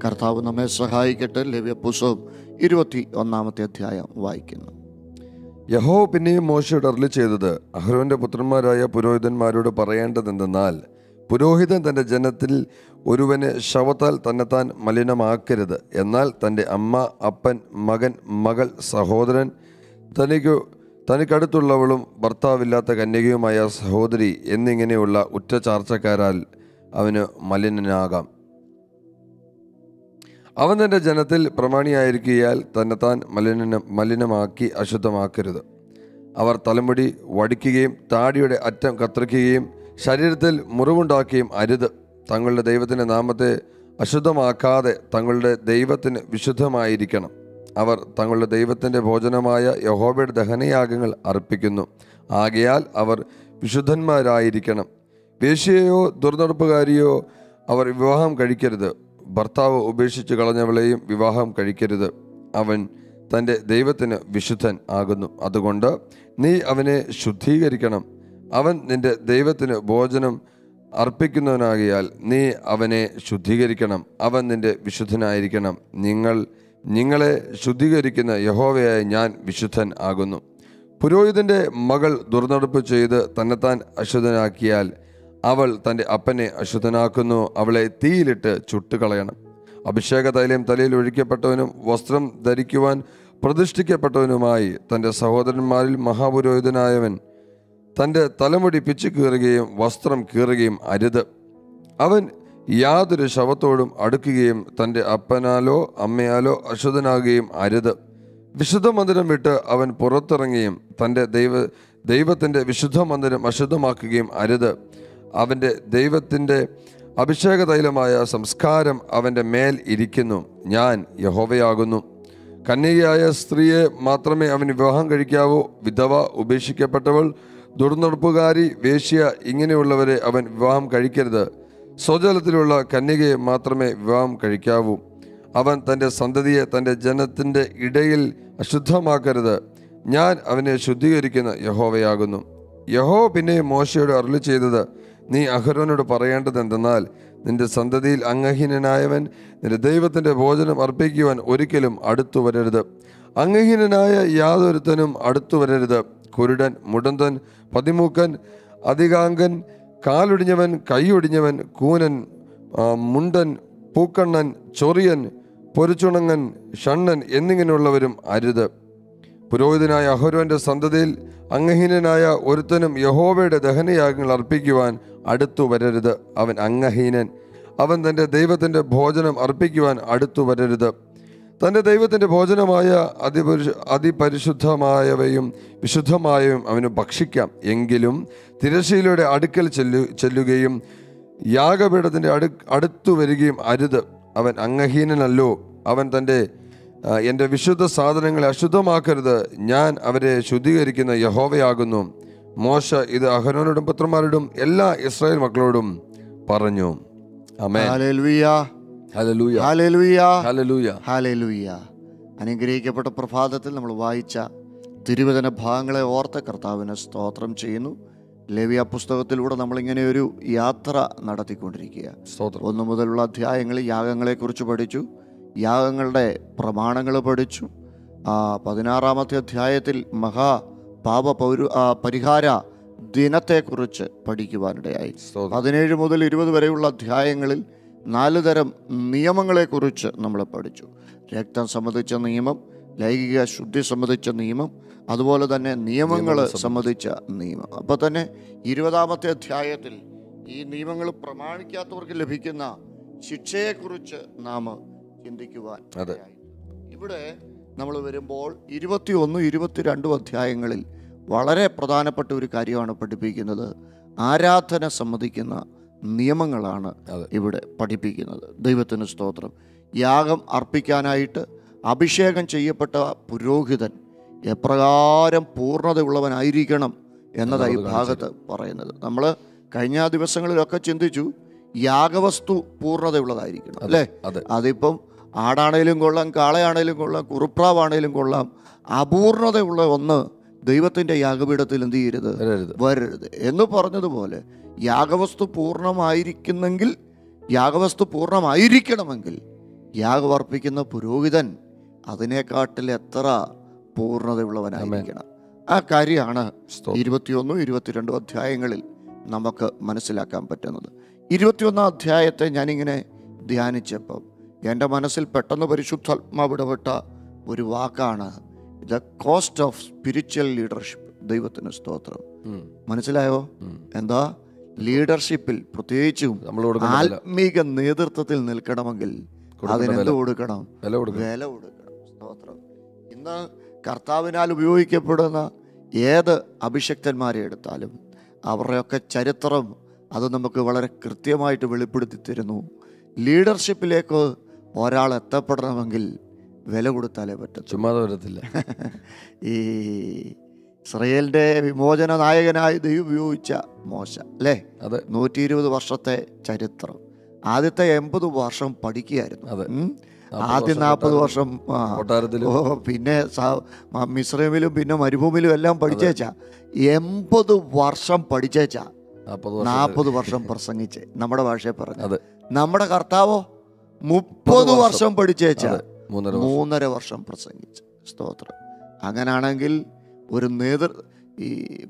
കർത്താവ് നമ്മെ സഹായിക്കട്ടെ ലവ്യ പുസ്തകം ഇരുപത്തി ഒന്നാമത്തെ അധ്യായം വായിക്കുന്നു യഹോ പിന്നെയും മോശയോട് അരളി ചെയ്തത് അഹ്റോന്റെ പുത്രന്മാരായ പുരോഹിതന്മാരോട് പറയേണ്ടതെന്തെന്നാൽ പുരോഹിതൻ തൻ്റെ ജനത്തിൽ ഒരുവനെ ശവത്താൽ തന്നെത്താൻ മലിനമാക്കരുത് എന്നാൽ തൻ്റെ അമ്മ അപ്പൻ മകൻ മകൾ സഹോദരൻ തനിക്ക് തനിക്കടുത്തുള്ളവളും ഭർത്താവില്ലാത്ത കന്യകയുമായ സഹോദരി എന്നിങ്ങനെയുള്ള ഉറ്റ ചാർച്ചക്കാരാൽ അവന് മലിനനാകാം അവൻ തൻ്റെ ജനത്തിൽ പ്രമാണിയായിരിക്കിയാൽ തന്നെത്താൻ മലിന മലിനമാക്കി അശുദ്ധമാക്കരുത് അവർ തലമുടി വടിക്കുകയും താടിയുടെ അറ്റം കത്രിക്കുകയും ശരീരത്തിൽ മുറിവുണ്ടാക്കുകയും അരുത് തങ്ങളുടെ ദൈവത്തിൻ്റെ നാമത്തെ അശുദ്ധമാക്കാതെ തങ്ങളുടെ ദൈവത്തിന് വിശുദ്ധമായിരിക്കണം അവർ തങ്ങളുടെ ദൈവത്തിൻ്റെ ഭോജനമായ യഹോബയുടെ ദഹനയാഗങ്ങൾ അർപ്പിക്കുന്നു ആകയാൽ അവർ വിശുദ്ധന്മാരായിരിക്കണം വേശ്യയോ ദുർനടപ്പുകാരിയോ അവർ വിവാഹം കഴിക്കരുത് ഭർത്താവ് ഉപേക്ഷിച്ച് കളഞ്ഞവളെയും വിവാഹം കഴിക്കരുത് അവൻ തൻ്റെ ദൈവത്തിന് വിശുദ്ധൻ ആകുന്നു അതുകൊണ്ട് നീ അവനെ ശുദ്ധീകരിക്കണം അവൻ നിന്റെ ദൈവത്തിന് ഭോജനം അർപ്പിക്കുന്നവനാകിയാൽ നീ അവനെ ശുദ്ധീകരിക്കണം അവൻ നിന്റെ വിശുദ്ധനായിരിക്കണം നിങ്ങൾ നിങ്ങളെ ശുദ്ധീകരിക്കുന്ന യഹോവയായ ഞാൻ വിശുദ്ധൻ ആകുന്നു പുരോഹിതന്റെ മകൾ ദുർനടപ്പ് ചെയ്ത് തന്നെത്താൻ അശുദ്ധനാക്കിയാൽ അവൾ തൻ്റെ അപ്പനെ അശുദ്ധനാക്കുന്നു അവളെ തീയിലിട്ട് ചുട്ടുകളയണം അഭിഷേക തൈലം തലയിൽ ഒഴിക്കപ്പെട്ടവനും വസ്ത്രം ധരിക്കുവാൻ പ്രതിഷ്ഠിക്കപ്പെട്ടവനുമായി തൻ്റെ സഹോദരന്മാരിൽ മഹാപുരോഹിതനായവൻ തൻ്റെ തലമുടി പിച്ചു കീറുകയും വസ്ത്രം കീറുകയും അരുത് അവൻ യാതൊരു ശവത്തോടും അടുക്കുകയും തൻ്റെ അപ്പനാലോ അമ്മയാലോ അശുദ്ധനാകുകയും അരുത് വിശുദ്ധ മന്ദിരം വിട്ട് അവൻ പുറത്തിറങ്ങുകയും തൻ്റെ ദൈവ ദൈവത്തിൻ്റെ വിശുദ്ധ മന്ദിരം അശുദ്ധമാക്കുകയും അരുത് അവൻ്റെ ദൈവത്തിൻ്റെ അഭിഷേക തൈലമായ സംസ്കാരം അവൻ്റെ മേൽ ഇരിക്കുന്നു ഞാൻ യഹോവയാകുന്നു കന്യകയായ സ്ത്രീയെ മാത്രമേ അവൻ വിവാഹം കഴിക്കാവൂ വിധവ ഉപേക്ഷിക്കപ്പെട്ടവൾ ദുർനടപ്പുകാരി വേശ്യ ഇങ്ങനെയുള്ളവരെ അവൻ വിവാഹം കഴിക്കരുത് സ്വജലത്തിലുള്ള കന്യകയെ മാത്രമേ വിവാഹം കഴിക്കാവൂ അവൻ തൻ്റെ സന്തതിയെ തൻ്റെ ജനത്തിൻ്റെ ഇടയിൽ അശുദ്ധമാക്കരുത് ഞാൻ അവനെ ശുദ്ധീകരിക്കുന്ന യഹോവയാകുന്നു യഹോ പിന്നെ മോശയോട് അരുളി ചെയ്തത് നീ അഹരോനോട് പറയേണ്ടത് എന്തെന്നാൽ നിന്റെ സന്തതിയിൽ അംഗഹീനനായവൻ നിന്റെ ദൈവത്തിൻ്റെ ഭോജനം അർപ്പിക്കുവാൻ ഒരിക്കലും അടുത്തു വരരുത് അംഗഹീനനായ യാതൊരുത്തനും അടുത്തു വരരുത് കുരുടൻ മുടന്തൻ പതിമൂക്കൻ അധികാംഗൻ കാലൊടിഞ്ഞവൻ കൈയൊടിഞ്ഞവൻ കൂനൻ ആ, മുണ്ടൻ പൂക്കണ്ണൻ ചൊറിയൻ പൊരിച്ചുണങ്ങൻ ഷണ്ണൻ എന്നിങ്ങനെയുള്ളവരും അരുത് പുരോഹിതനായ അഹരോന്റെ സന്തതിയിൽ അംഗഹീനനായ ഒരുത്തനും യഹോവയുടെ ദഹനയാഗങ്ങൾ അർപ്പിക്കുവാൻ അടുത്തു വരരുത് അവൻ അംഗഹീനൻ അവൻ തൻ്റെ ദൈവത്തിൻ്റെ ഭോജനം അർപ്പിക്കുവാൻ അടുത്തു വരരുത് തൻ്റെ ദൈവത്തിൻ്റെ ഭോജനമായ അതിപരിശു അതിപരിശുദ്ധമായവയും വിശുദ്ധമായവയും അവന് ഭക്ഷിക്കാം എങ്കിലും തിരശീലയുടെ അടുക്കൽ ചെല്ലു ചെല്ലുകയും യാഗപീഠത്തിൻ്റെ അടു അടുത്തു വരികയും അരുത് അവൻ അംഗഹീനനല്ലോ അവൻ തൻ്റെ ആ, എൻ്റെ വിശുദ്ധ സാധനങ്ങളെ അശുദ്ധമാക്കരുത് ഞാൻ അവരെ ശുദ്ധീകരിക്കുന്ന യഹോവയാകുന്നു മോശ ഇത് അഹരോനോടും പുത്രന്മാരോടും എല്ലാ ഇസ്രായേൽ മക്കളോടും പറഞ്ഞു amen hallelujah hallelujah hallelujah hallelujah hallelujah അനുഗ്രഹിക്കപ്പെട്ട പ്രഭാതത്തിൽ നമ്മൾ വായിച്ച തിരുവചന ഭാഗങ്ങളെ ഓർത്ത് കർത്താവിന് സ്തോത്രം ചെയ്യുന്നു ലവ്യ പുസ്തകത്തിലൂടെ നമ്മളിങ്ങനെ ഒരു യാത്ര നടത്തിക്കൊണ്ടിരിക്കുക സ്തോത്രം ഒന്ന് മുതലുള്ള അധ്യായങ്ങളിൽ യാഗങ്ങളെക്കുറിച്ച് പഠിച്ചു യാഗങ്ങളുടെ പ്രമാണങ്ങൾ പഠിച്ചു ആ, പതിനാറാമത്തെ അധ്യായത്തിൽ മഹാ പാപ പൗരു ആ, പരിഹാര ദിനത്തെക്കുറിച്ച് പഠിക്കുവാനിടയായി സ്തോത്രം പതിനേഴ് മുതൽ ഇരുപത് വരെയുള്ള അധ്യായങ്ങളിൽ നാല് തരം നിയമങ്ങളെക്കുറിച്ച് നമ്മൾ പഠിച്ചു രക്തം സംബന്ധിച്ച നിയമം ലൈംഗിക ശുദ്ധി സംബന്ധിച്ച നിയമം അതുപോലെ തന്നെ നിയമങ്ങൾ സംബന്ധിച്ച നിയമം അപ്പോൾ തന്നെ ഇരുപതാമത്തെ അധ്യായത്തിൽ ഈ നിയമങ്ങൾ പ്രമാണിക്കാത്തവർക്ക് ലഭിക്കുന്ന ശിക്ഷയെക്കുറിച്ച് നാം ചിന്തിക്കുവാൻ അതെ. ഇടയായി. ഇവിടെ നമ്മൾ വരുമ്പോൾ ഇരുപത്തി ഒന്ന് ഇരുപത്തിരണ്ടും അധ്യായങ്ങളിൽ വളരെ പ്രധാനപ്പെട്ട ഒരു കാര്യമാണ് പഠിപ്പിക്കുന്നത് ആരാധന സംബന്ധിക്കുന്ന നിയമങ്ങളാണ് അതെ. ഇവിടെ പഠിപ്പിക്കുന്നത് ദൈവത്തിന് സ്തോത്രം യാഗം അർപ്പിക്കാനായിട്ട് അഭിഷേകം ചെയ്യപ്പെട്ട പുരോഹിതൻ എപ്രകാരം പൂർണ്ണതയുള്ളവനായിരിക്കണം എന്നതായി എന്നുള്ളത് ഭാഗത്ത് പറയുന്നത് നമ്മൾ കഴിഞ്ഞ ദിവസങ്ങളിലൊക്കെ ചിന്തിച്ചു യാഗവസ്തു പൂർണ്ണതയുള്ളതായിരിക്കണം അല്ലേ അതെ അതിപ്പം ആടാണേലും കൊള്ളാം കാളയാണേലും കൊള്ളാം കുറുപ്രാവാണേലും കൊള്ളാം അപൂർണതയുള്ള ഒന്ന് ദൈവത്തിൻ്റെ യാഗപീഠത്തിൽ എന്ത് ചെയ്യരുത് വരരുത് വരരുത് എന്ന് പറഞ്ഞതുപോലെ യാഗവസ്തു പൂർണ്ണമായിരിക്കുന്നെങ്കിൽ യാഗവസ്തു പൂർണ്ണമായിരിക്കണമെങ്കിൽ യാഗമർപ്പിക്കുന്ന പുരോഹിതൻ അതിനെക്കാട്ടിൽ എത്ര പൂർണ്ണതയുള്ളവനായിരിക്കണം ആ കാര്യമാണ് സ്തോത്രം. ഇരുപത്തിയൊന്നും ഇരുപത്തിരണ്ടും അധ്യായങ്ങളിൽ നമുക്ക് മനസ്സിലാക്കാൻ പറ്റുന്നത് ഇരുപത്തിയൊന്നാം അധ്യായത്തെ ഞാനിങ്ങനെ ധ്യാനിച്ചപ്പം എൻ്റെ മനസ്സിൽ പെട്ടെന്ന് പരിശുദ്ധാത്മാവ് ഇടപെട്ട ഒരു വാക്കാണ് the cost of spiritual leadership ദൈവത്തിന് സ്തോത്രം ഉം. മനസ്സിലായോ ഉം. എന്താ ലീഡർഷിപ്പിൽ പ്രത്യേകിച്ചും നമ്മൾ കൊടുക്കുന്ന വില ആത്മീക നേതൃത്വത്തിൽ നിൽക്കണമെങ്കിൽ കൊടുക്കേണ്ട അതിനെന്ത് വില. കൊടുക്കണം വില കൊടുക്കണം വില കൊടുക്കണം സ്തോത്രം ഇന്ന് കർത്താവിനാൽ ഉപയോഗിക്കപ്പെടുന്ന ഏത് അഭിഷക്തന്മാരെ എടുത്താലും അവരുടെയൊക്കെ ചരിത്രം അത് നമുക്ക് വളരെ കൃത്യമായിട്ട് വെളിപ്പെടുത്തി തരുന്നു ലീഡർഷിപ്പിലേക്ക് ഒരാൾ എത്തപ്പെടണമെങ്കിൽ വില കൊടുത്താലേ പറ്റത്തുള്ളൂ ചുമ്മാതെ വരത്തില്ല ഈ ഇസ്രയേലിൻ്റെ വിമോചന നായകനായി ദൈവം ഉപയോഗിച്ച മോശ അല്ലേ അതെ നൂറ്റി ഇരുപത് വർഷത്തെ ചരിത്രം ആദ്യത്തെ എൺപത് വർഷം പഠിക്കുകയായിരുന്നു അതെ. ഉം. നാപ്പത് ആദ്യം വർഷം നാൽപ്പത് കൊട്ടാരം- വർഷം ആ, കൊട്ടാരത്തിലും ഓ പിന്നെ സ- മ- മിസ്രൈമിലും പിന്നെ മരുഭൂമിയിലും എല്ലാം പഠിച്ചേച്ച എൺപത് വർഷം പഠിച്ചേച്ച നാൽപ്പത് വർഷം നാൽപ്പത് വർഷം പ്രസംഗിച്ച് നമ്മുടെ ഭാഷയെ പറഞ്ഞു അതെ നമ്മുടെ കർത്താവോ മുപ്പത് വർഷം. വർഷം പഠിച്ചേച്ച അതെ മൂന്നര വർഷം മൂന്നര വർഷം പ്രസംഗിച്ച് സ്തോത്രം അങ്ങനാണെങ്കിൽ ഒരു നേതൃ ഈ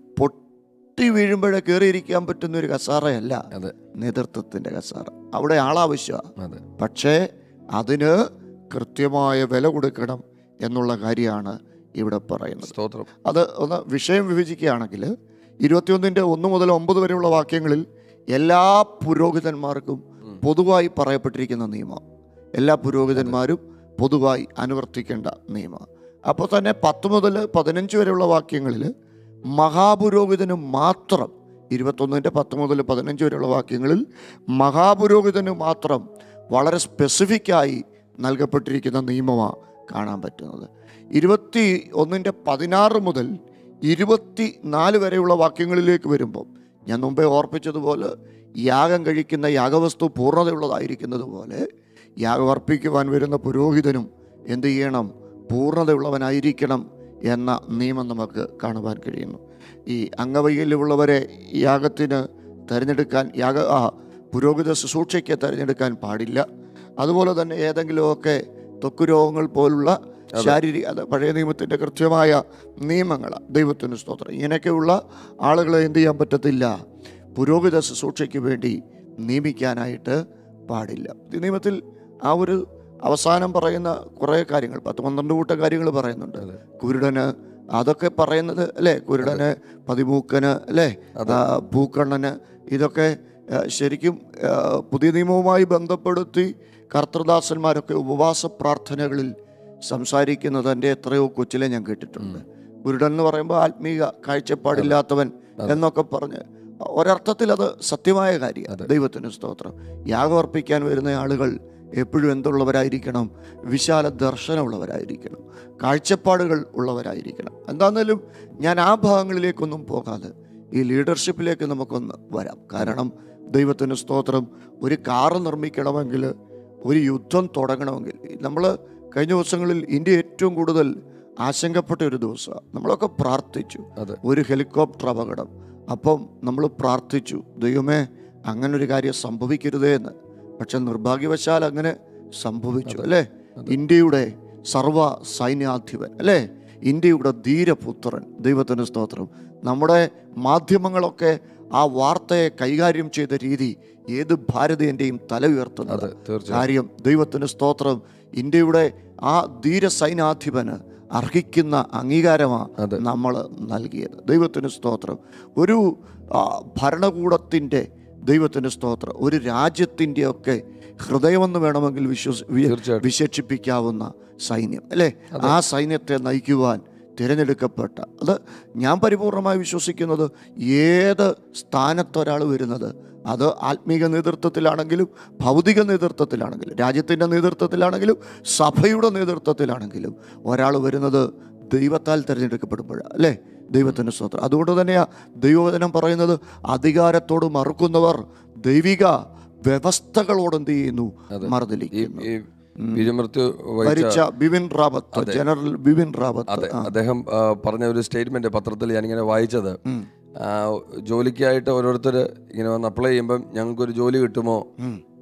പൊട്ടി വീഴുമ്പോഴേ കയറിയിരിക്കാൻ പറ്റുന്ന ഒരു കസാറയല്ല അതെ നേതൃത്വത്തിൻ്റെ കസാറ അവിടെ ആളാവശ്യമാണ് അതെ പക്ഷേ അതിന് കൃത്യമായ വില കൊടുക്കണം എന്നുള്ള കാര്യമാണ് ഇവിടെ പറയുന്നത് സ്തോത്രം അത് ഒന്ന് വിഷയം വിഭജിക്കുകയാണെങ്കിൽ ഇരുപത്തിയൊന്നിൻ്റെ ഒന്ന് മുതൽ ഒമ്പത് വരെയുള്ള വാക്യങ്ങളിൽ എല്ലാ പുരോഹിതന്മാർക്കും ഉം. പൊതുവായി പറയപ്പെട്ടിരിക്കുന്ന നിയമം എല്ലാ പുരോഹിതന്മാരും പൊതുവായി അനുവർത്തിക്കേണ്ട നിയമം അപ്പോൾ തന്നെ പത്ത് മുതൽ പതിനഞ്ച് വരെയുള്ള വാക്യങ്ങളിൽ മഹാപുരോഹിതന് മാത്രം ഇരുപത്തൊന്നിൻ്റെ പത്ത് മുതൽ പതിനഞ്ച് വരെയുള്ള വാക്യങ്ങളിൽ മഹാപുരോഹിതന് മാത്രം വളരെ സ്പെസിഫിക്കായി നൽകപ്പെട്ടിരിക്കുന്ന നിയമമാണ് കാണാൻ പറ്റുന്നത് ഇരുപത്തി ഒന്നിൻ്റെ പതിനാറ് മുതൽ ഇരുപത്തി നാല് വരെയുള്ള വാക്യങ്ങളിലേക്ക് വരുമ്പോൾ ഞാൻ മുമ്പേ ഓർപ്പിച്ചതുപോലെ യാഗം കഴിക്കുന്ന യാഗവസ്തു പൂർണ്ണതയുള്ളതായിരിക്കുന്നത് പോലെ യാഗം അർപ്പിക്കുവാൻ വരുന്ന പുരോഹിതനും എന്ത് ചെയ്യണം പൂർണ്ണതയുള്ളവനായിരിക്കണം എന്ന നിയമം നമുക്ക് കാണുവാൻ കഴിയുന്നു ഈ അംഗവൈകല്യമുള്ളവരെ യാഗത്തിന് തിരഞ്ഞെടുക്കാൻ യാഗ ആ പുരോഹിത ശുശ്രൂഷയ്ക്ക് തിരഞ്ഞെടുക്കാൻ പാടില്ല അതുപോലെ തന്നെ ഏതെങ്കിലുമൊക്കെ ത്വക്ക് രോഗങ്ങൾ പോലുള്ള ശാരീരിക അത് പഴയ നിയമത്തിൻ്റെ കൃത്യമായ നിയമങ്ങളാണ് ദൈവത്തിന് സ്തോത്രം ഇങ്ങനെയൊക്കെയുള്ള ആളുകളെ എന്ത് ചെയ്യാൻ പറ്റത്തില്ല പുരോഹിത ശുശ്രൂഷയ്ക്ക് വേണ്ടി നിയമിക്കാനായിട്ട് പാടില്ല ഈ നിയമത്തിൽ ആ ഒരു അവസാനം പറയുന്ന കുറേ കാര്യങ്ങൾ പത്ത് പന്ത്രണ്ട് കൂട്ടം കാര്യങ്ങൾ പറയുന്നുണ്ട് അതെ. കുരുടന് അതൊക്കെ പറയുന്നത് അല്ലേ കുരുടന് പതിമൂക്കന് അല്ലേ അതെ. ആ, പൂക്കണ്ണന് ഇതൊക്കെ ആ, ശരിക്കും ആ, പുതിയ നിയമവുമായി ബന്ധപ്പെടുത്തി കർത്തൃദാസന്മാരൊക്കെ ഉപവാസ പ്രാർത്ഥനകളിൽ സംസാരിക്കുന്നത് എൻ്റെ എത്രയോ കൊച്ചിലെ ഞാൻ കേട്ടിട്ടുണ്ട് കുരുടൻ എന്ന് പറയുമ്പോൾ ആത്മീക കാഴ്ചപ്പാടില്ലാത്തവൻ എന്നൊക്കെ പറഞ്ഞ് ഒരർത്ഥത്തിൽ അത് സത്യമായ കാര്യം ദൈവത്തിന് സ്തോത്രം യാഗം അർപ്പിക്കാൻ വരുന്ന ആളുകൾ എപ്പോഴും എന്തുള്ളവരായിരിക്കണം വിശാല ദർശനമുള്ളവരായിരിക്കണം കാഴ്ചപ്പാടുകൾ ഉള്ളവരായിരിക്കണം എന്താണെന്നാലും ഞാൻ ആ ഭാഗങ്ങളിലേക്കൊന്നും പോകാതെ ഈ ലീഡർഷിപ്പിലേക്ക് നമുക്കൊന്ന് വരാം കാരണം ദൈവത്തിന് സ്തോത്രം ഒരു കാറ് നിർമ്മിക്കണമെങ്കിൽ ഒരു യുദ്ധം തുടങ്ങണമെങ്കിൽ നമ്മൾ കഴിഞ്ഞ ദിവസങ്ങളിൽ ഇന്ത്യ ഏറ്റവും കൂടുതൽ ആശങ്കപ്പെട്ട ഒരു ദിവസമാണ് നമ്മളൊക്കെ പ്രാർത്ഥിച്ചു അതെ ഒരു ഹെലികോപ്റ്റർ അപകടം അപ്പം നമ്മൾ പ്രാർത്ഥിച്ചു ദൈവമേ അങ്ങനെ ഒരു കാര്യം സംഭവിക്കരുതേ എന്ന് പക്ഷെ നിർഭാഗ്യവശാൽ അങ്ങനെ സംഭവിച്ചു അല്ലേ ഇന്ത്യയുടെ സർവ സൈന്യാധിപൻ അല്ലേ ഇന്ത്യയുടെ ധീരപുത്രൻ ദൈവത്തിന് സ്തോത്രം നമ്മുടെ മാധ്യമങ്ങളൊക്കെ ആ വാർത്തയെ കൈകാര്യം ചെയ്ത രീതി ഏത് ഭാരതീയൻ്റെയും തല ഉയർത്തുന്നത് അതെ തീർച്ചയായും കാര്യം ദൈവത്തിന് സ്തോത്രം ഇന്ത്യയുടെ ആ ധീര സൈനാധിപന് അർഹിക്കുന്ന അംഗീകാരമാണ് അതെ. നമ്മൾ നൽകിയത് ദൈവത്തിന് സ്തോത്രം ഒരു ആ, ഭരണകൂടത്തിൻ്റെ ദൈവത്തിന് സ്തോത്രം ഒരു രാജ്യത്തിൻ്റെ ഒക്കെ ഹൃദയമെന്ന് വേണമെങ്കിൽ വിശ്വസ് വി- തീർച്ചയായിട്ടും. വിശേഷിപ്പിക്കാവുന്ന സൈന്യം അല്ലേ ആ സൈന്യത്തെ നയിക്കുവാൻ തിരഞ്ഞെടുക്കപ്പെട്ട അത് ഞാൻ പരിപൂർണമായി വിശ്വസിക്കുന്നത് ഏത് സ്ഥാനത്തൊരാൾ വരുന്നത് അത് ആത്മീക നേതൃത്വത്തിലാണെങ്കിലും ഭൗതിക നേതൃത്വത്തിലാണെങ്കിലും രാജ്യത്തിൻ്റെ നേതൃത്വത്തിലാണെങ്കിലും സഭയുടെ നേതൃത്വത്തിലാണെങ്കിലും ഒരാൾ വരുന്നത് ദൈവത്താൽ തിരഞ്ഞെടുക്കപ്പെടുമ്പോഴാണ് അല്ലേ ദൈവത്തിൻ്റെ സ്വത്രം അതുകൊണ്ട് തന്നെയാണ് ദൈവവചനം പറയുന്നത് അധികാരത്തോട് മറുക്കുന്നവർ ദൈവിക വ്യവസ്ഥകളോട് എന്ത് ചെയ്യുന്നു ഈ മറുതലിക്കുന്നു ഈ വീരമൃത്യു വഹിച്ച ഭരിച്ച ബിപിൻ റാവത്ത് ജനറൽ ബിപിൻ റാവത്ത് അതെ ആ. അദ്ദേഹം ആ, പറഞ്ഞ ഒരു സ്റ്റേറ്റ്മെന്റ് പത്രത്തിൽ ഞാനിങ്ങനെ വായിച്ചത് ഉം. ആ, ജോലിക്കായിട്ട് ഓരോരുത്തർ ഇങ്ങനെ വന്ന് അപ്ലൈ ചെയ്യുമ്പം ഞങ്ങൾക്കൊരു ജോലി കിട്ടുമോ ഉം.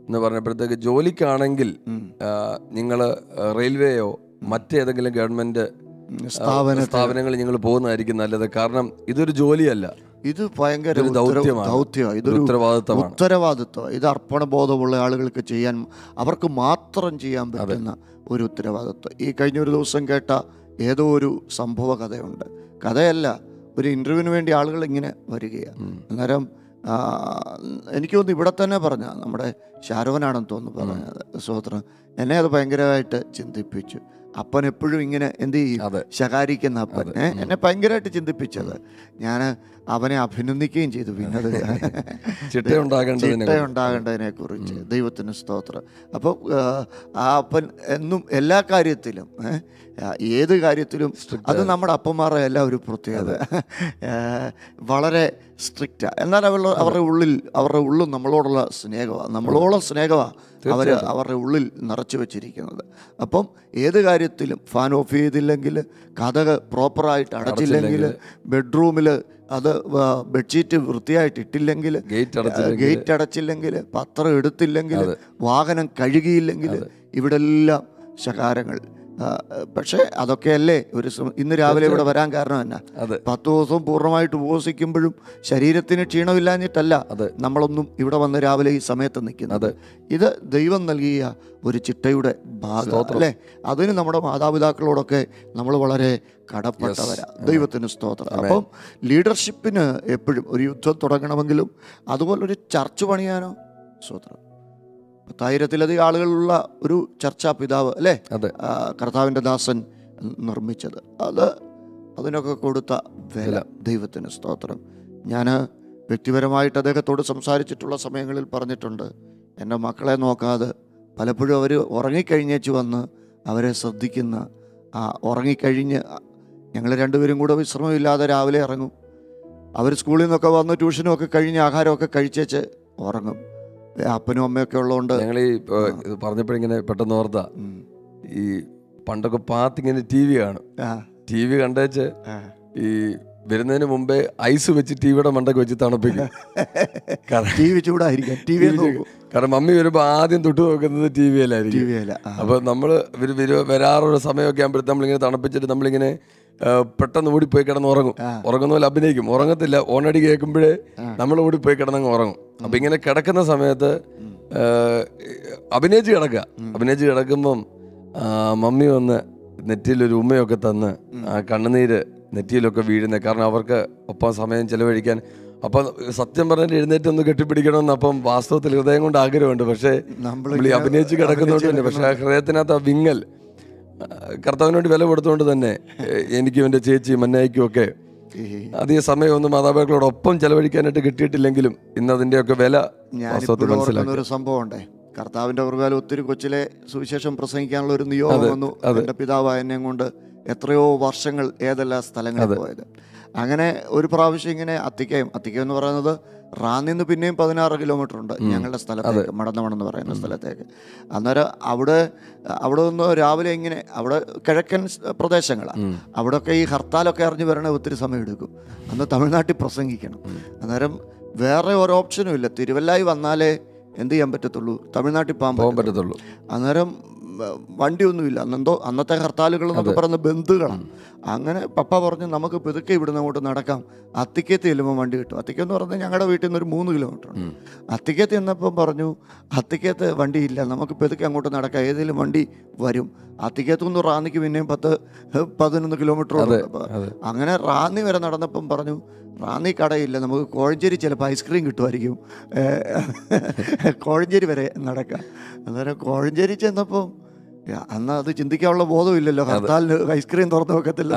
എന്ന് പറഞ്ഞപ്പോഴത്തേക്ക് ജോലിക്കാണെങ്കിൽ നിങ്ങൾ റെയിൽവേയോ മറ്റേതെങ്കിലും ഗവൺമെന്റ് സ്ഥാപന സ്ഥാപനങ്ങളിൽ നിങ്ങൾ പോകുന്നതായിരിക്കും നല്ലത് കാരണം ഇതൊരു ജോലിയല്ല ഇത് ഭയങ്കര ഇതൊരു ഉത്തര- ദൗത്യമാണ്. ദൗത്യമാണ് ഒരു ഇതൊരു ഉത്തരവാദിത്തമാണ് ഉത്തരവാദിത്വം ഇത് അർപ്പണബോധമുള്ള ആളുകൾക്ക് ചെയ്യാൻ അവർക്ക് മാത്രം ചെയ്യാൻ പറ്റുന്ന ഒരു ഉത്തരവാദിത്വം ഈ കഴിഞ്ഞ ഒരു ദിവസം കേട്ട ഏതോ ഒരു സംഭവ കഥയുണ്ട് കഥയല്ല ഒരു ഇൻ്റർവ്യൂവിന് വേണ്ടി ആളുകൾ ഇങ്ങനെ വരികയാണ് അന്നേരം ആ, എനിക്ക് തോന്നുന്നു ഇവിടെ തന്നെ പറഞ്ഞ നമ്മുടെ ഷാരോനാണെന്ന് തോന്നുന്നു പറഞ്ഞത് സ്വോത്രം എന്നെ അത് ഭയങ്കരമായിട്ട് ചിന്തിപ്പിച്ചു അപ്പൻ എപ്പോഴും ഇങ്ങനെ എന്ത് ചെയ്യും അതെ. ശകാരിക്കുന്ന അപ്പൻ ഏ, എന്നെ ഭയങ്കരമായിട്ട് ചിന്തിപ്പിച്ചത് ഞാൻ അവനെ അഭിനന്ദിക്കുകയും ചെയ്തു പിന്നെ അത് ചിട്ടയുണ്ടാകേണ്ടതിനെ ചിട്ടയുണ്ടാകേണ്ടതിനെ കുറിച്ച് ദൈവത്തിന് സ്തോത്രം അപ്പോൾ ആ അപ്പൻ എന്നും എല്ലാ കാര്യത്തിലും ഏ, ആ, ഏത് കാര്യത്തിലും അത് നമ്മുടെ അപ്പന്മാരുടെ എല്ലാം ഒരു പ്രത്യേകത ഏ, വളരെ സ്ട്രിക്റ്റാണ് എന്നാൽ അവരുടെ അവരുടെ ഉള്ളിൽ അവരുടെ ഉള്ളിൽ നമ്മളോടുള്ള സ്നേഹമാണ് നമ്മളോളം സ്നേഹമാണ് അവർ അവരുടെ ഉള്ളിൽ നിറച്ചു വെച്ചിരിക്കുന്നത് അപ്പം ഏത് കാര്യത്തിലും ഫാൻ ഓഫ് ചെയ്തില്ലെങ്കിൽ കഥക് പ്രോപ്പറായിട്ട് അടച്ചില്ലെങ്കിൽ ബെഡ്റൂമിൽ അത് വ- ബെഡ്ഷീറ്റ് വൃത്തിയായിട്ട് ഇട്ടില്ലെങ്കിൽ ഗേറ്റ് അടച്ചില്ലെങ്കിൽ ഗേറ്റ് അടച്ചില്ലെങ്കിൽ പത്രം എടുത്തില്ലെങ്കിൽ വാഹനം കഴുകിയില്ലെങ്കിൽ ഇവിടെ എല്ലാം ശകാരങ്ങൾ ആ, പക്ഷേ അതൊക്കെയല്ലേ ഒരു സം- ഇന്ന് രാവിലെ ഇവിടെ വരാൻ കാരണം എന്നാ അതെ പത്ത് ദിവസവും പൂർണ്ണമായിട്ട് ഉപവസിക്കുമ്പോഴും ശരീരത്തിന് ക്ഷീണമില്ലാഞ്ഞിട്ടല്ല അതെ. നമ്മളൊന്നും ഇവിടെ വന്ന് രാവിലെ ഈ സമയത്ത് നിൽക്കുന്നത് ഇത് ദൈവം നൽകിയ ഒരു ചിട്ടയുടെ ഭാഗം അല്ലേ അതിന് നമ്മുടെ മാതാപിതാക്കളോടൊക്കെ നമ്മൾ വളരെ കടപ്പെട്ടവരാ ദൈവത്തിന് സ്തോത്രം അപ്പം ലീഡർഷിപ്പിന് എപ്പോഴും ഒരു യുദ്ധം തുടങ്ങണമെങ്കിലും അതുപോലെ ഒരു ചർച്ച് പണിയാനോ സ്തോത്രം പത്തായിരത്തിലധികം ആളുകളുള്ള ഒരു ചർച്ചാ പിതാവ് അല്ലേ അതെ ആ, കർത്താവിൻ്റെ ദാസൻ നിർമ്മിച്ചത് അത് അതിനൊക്കെ കൊടുത്ത വില ദൈവത്തിന് സ്തോത്രം ഞാൻ വ്യക്തിപരമായിട്ട് അദ്ദേഹത്തോട് സംസാരിച്ചിട്ടുള്ള സമയങ്ങളിൽ പറഞ്ഞിട്ടുണ്ട് എൻ്റെ മക്കളെ നോക്കാതെ പലപ്പോഴും അവർ ഉറങ്ങിക്കഴിഞ്ഞേച്ച് വന്ന് അവരെ ശ്രദ്ധിക്കുന്ന ആ ഉറങ്ങിക്കഴിഞ്ഞ് ഞങ്ങൾ രണ്ടുപേരും കൂടെ വിശ്രമമില്ലാതെ രാവിലെ ഇറങ്ങും അവർ സ്കൂളിൽ നിന്നൊക്കെ വന്ന് ട്യൂഷനും ഒക്കെ കഴിഞ്ഞ് ആഹാരമൊക്കെ കഴിച്ചേച്ച് ഉറങ്ങും അപ്പനും അമ്മയൊക്കെ ഉള്ളതുകൊണ്ട് ഞങ്ങൾ ഈ ഇപ്പൊ ഇത് പറഞ്ഞപ്പോഴിങ്ങനെ പെട്ടെന്ന് ഓർത്ത ഉം. ഈ പണ്ടൊക്കെ പാത്തിങ്ങനെ ടി വി കാണും ആ, ടി വി കണ്ടേച്ച് ആ. ഈ വരുന്നതിന് മുമ്പേ ഐസ് വെച്ച് ടിവിയുടെ മണ്ടക്ക് വെച്ച് തണുപ്പിക്കും കാരണം ടി വി ചൂടായിരിക്കാം ടി വി നോക്കൂ കാരണം മമ്മി വരുമ്പോ ആദ്യം തൊട്ട് നോക്കുന്നത് ടി ടി വിയിലായിരിക്കും വി അല്ല ആ. അപ്പൊ നമ്മള് ഇവര് വരു- വരാറുള്ള സമയമൊക്കെ ആകുമ്പോഴത്തെ നമ്മളിങ്ങനെ തണുപ്പിച്ചിട്ട് നമ്മളിങ്ങനെ ആ, പെട്ടെന്ന് ഓടിപ്പോയി കിടന്ന് ഉറങ്ങും ഉറങ്ങുന്ന പോലെ അഭിനയിക്കും ഉറങ്ങത്തില്ല ഓണടി കേൾക്കുമ്പോഴേ നമ്മൾ ഓടിപ്പോയി കിടന്നങ്ങ് ഉറങ്ങും അപ്പൊ ഇങ്ങനെ കിടക്കുന്ന സമയത്ത് ആ, അഭിനയിച്ച് കിടക്കുക അഭിനയിച്ച് കിടക്കുമ്പം ആ, മമ്മി വന്ന് നെറ്റിയിലൊരു ഉമ്മയൊക്കെ തന്ന് ആ കണ്ണുനീര് നെറ്റിയിലൊക്കെ വീഴുന്നത് കാരണം അവർക്ക് ഒപ്പം സമയം ചെലവഴിക്കാൻ അപ്പം സത്യം പറഞ്ഞാൽ എഴുന്നേറ്റ് ഒന്ന് കെട്ടിപ്പിടിക്കണമെന്ന് അപ്പം വാസ്തവത്തിൽ ഹൃദയം കൊണ്ട് ആഗ്രഹമുണ്ട് പക്ഷേ നമ്മള് നമ്മൾ ഈ അഭിനയിച്ച് കിടക്കുന്നതുകൊണ്ട് തന്നെ പക്ഷെ ആ ഹൃദയത്തിനകത്ത് ആ വിങ്ങൽ ആ, കർത്താവിന് വേണ്ടി വില കൊടുത്തുകൊണ്ട് തന്നെ എ- എനിക്കും എൻ്റെ ചേച്ചി മന്നായിക്കും ഒക്കെ ഈ അധികം സമയമൊന്നും മാതാപിതാക്കളോടൊപ്പം ചെലവഴിക്കാനായിട്ട് കിട്ടിയിട്ടില്ലെങ്കിലും ഇന്ന് അതിൻ്റെയൊക്കെ വില വാസ്തവത്തിൽ ഞാനിപ്പോഴും ഓർക്കുന്ന മനസ്സിലാക്കി ഒരു സംഭവം ഉണ്ടേ കർത്താവിന്റെ പ്രകാരം ഒത്തിരി കൊച്ചിലെ സുവിശേഷം പ്രസംഗിക്കാനുള്ള ഒരു നിയോഗം വന്നു എൻ്റെ പിതാവ് എന്നെ കൊണ്ട് എത്രയോ വർഷങ്ങൾ ഏതെല്ലാം സ്ഥലങ്ങളിൽ പോയത് അങ്ങനെ ഒരു പ്രാവശ്യം ഇങ്ങനെ അത്തിക്കയം അത്തിക്കയം എന്ന് പറയുന്നത് റാന്നിന്ന് പിന്നെയും പതിനാറ് കിലോമീറ്റർ ഉണ്ട് ഞങ്ങളുടെ സ്ഥലത്തേക്ക് മടന്നമണം എന്ന് പറയുന്ന സ്ഥലത്തേക്ക് അന്നേരം അവിടെ അവിടെ നിന്ന് രാവിലെ ഇങ്ങനെ അവിടെ കിഴക്കൻ സ് പ്രദേശങ്ങളാണ് അവിടെയൊക്കെ ഈ ഹർത്താലൊക്കെ അറിഞ്ഞു വരണേ ഒത്തിരി സമയം എടുക്കും അന്ന് തമിഴ്നാട്ടിൽ പ്രസംഗിക്കണം അന്നേരം വേറെ ഒരു ഓപ്ഷനും ഇല്ല തിരുവല്ലായി വന്നാലേ എന്ത് ചെയ്യാൻ പറ്റത്തുള്ളൂ തമിഴ്നാട്ടിൽ പോകാൻ പോകാൻ പറ്റും പറ്റത്തുള്ളൂ അന്നേരം ഉം, വണ്ടിയൊന്നുമില്ല അന്നെന്തോ അന്നത്തെ ഹർത്താലുകൾ എന്നൊക്കെ പറയുന്ന ബന്ധുക്കളാണ് അങ്ങനെ പപ്പ പറഞ്ഞു നമുക്ക് പിതുക്കെ ഇവിടുന്ന് അങ്ങോട്ട് നടക്കാം അത്തിക്കത്ത് ചെല്ലുമ്പോൾ വണ്ടി കിട്ടും അത്തിക്കെന്ന് പറഞ്ഞാൽ ഞങ്ങളുടെ വീട്ടിൽ നിന്ന് ഒരു മൂന്ന് കിലോമീറ്റർ ഉണ്ട് അത്തിക്കത്ത് ചെന്നപ്പം പറഞ്ഞു അത്തിക്കത്ത് വണ്ടിയില്ല നമുക്ക് പെതുക്കെ അങ്ങോട്ട് നടക്കാം ഏതെങ്കിലും വണ്ടി വരും അത്തിക്കത്തു നിന്ന് റാന്നിക്ക് പിന്നെയും പത്ത് പതിനൊന്ന് കിലോമീറ്റർ ഉണ്ട് അപ്പോൾ അതെ. അങ്ങനെ റാന്നി വരെ നടന്നപ്പം പറഞ്ഞു റാന്നി കടയില്ല നമുക്ക് കോഴഞ്ചേരി ചിലപ്പോൾ ഐസ്ക്രീം കിട്ടുമായിരിക്കും ഏഹ് കോഴഞ്ചേരി വരെ നടക്കാം അന്നേരം കോഴഞ്ചേരി ചെന്നപ്പം യാ, അന്ന് അത് ചിന്തിക്കാനുള്ള ബോധമില്ലല്ലോ ഹർത്താലിന് ഐസ്ക്രീം തുറന്നു വെക്കത്തില്ല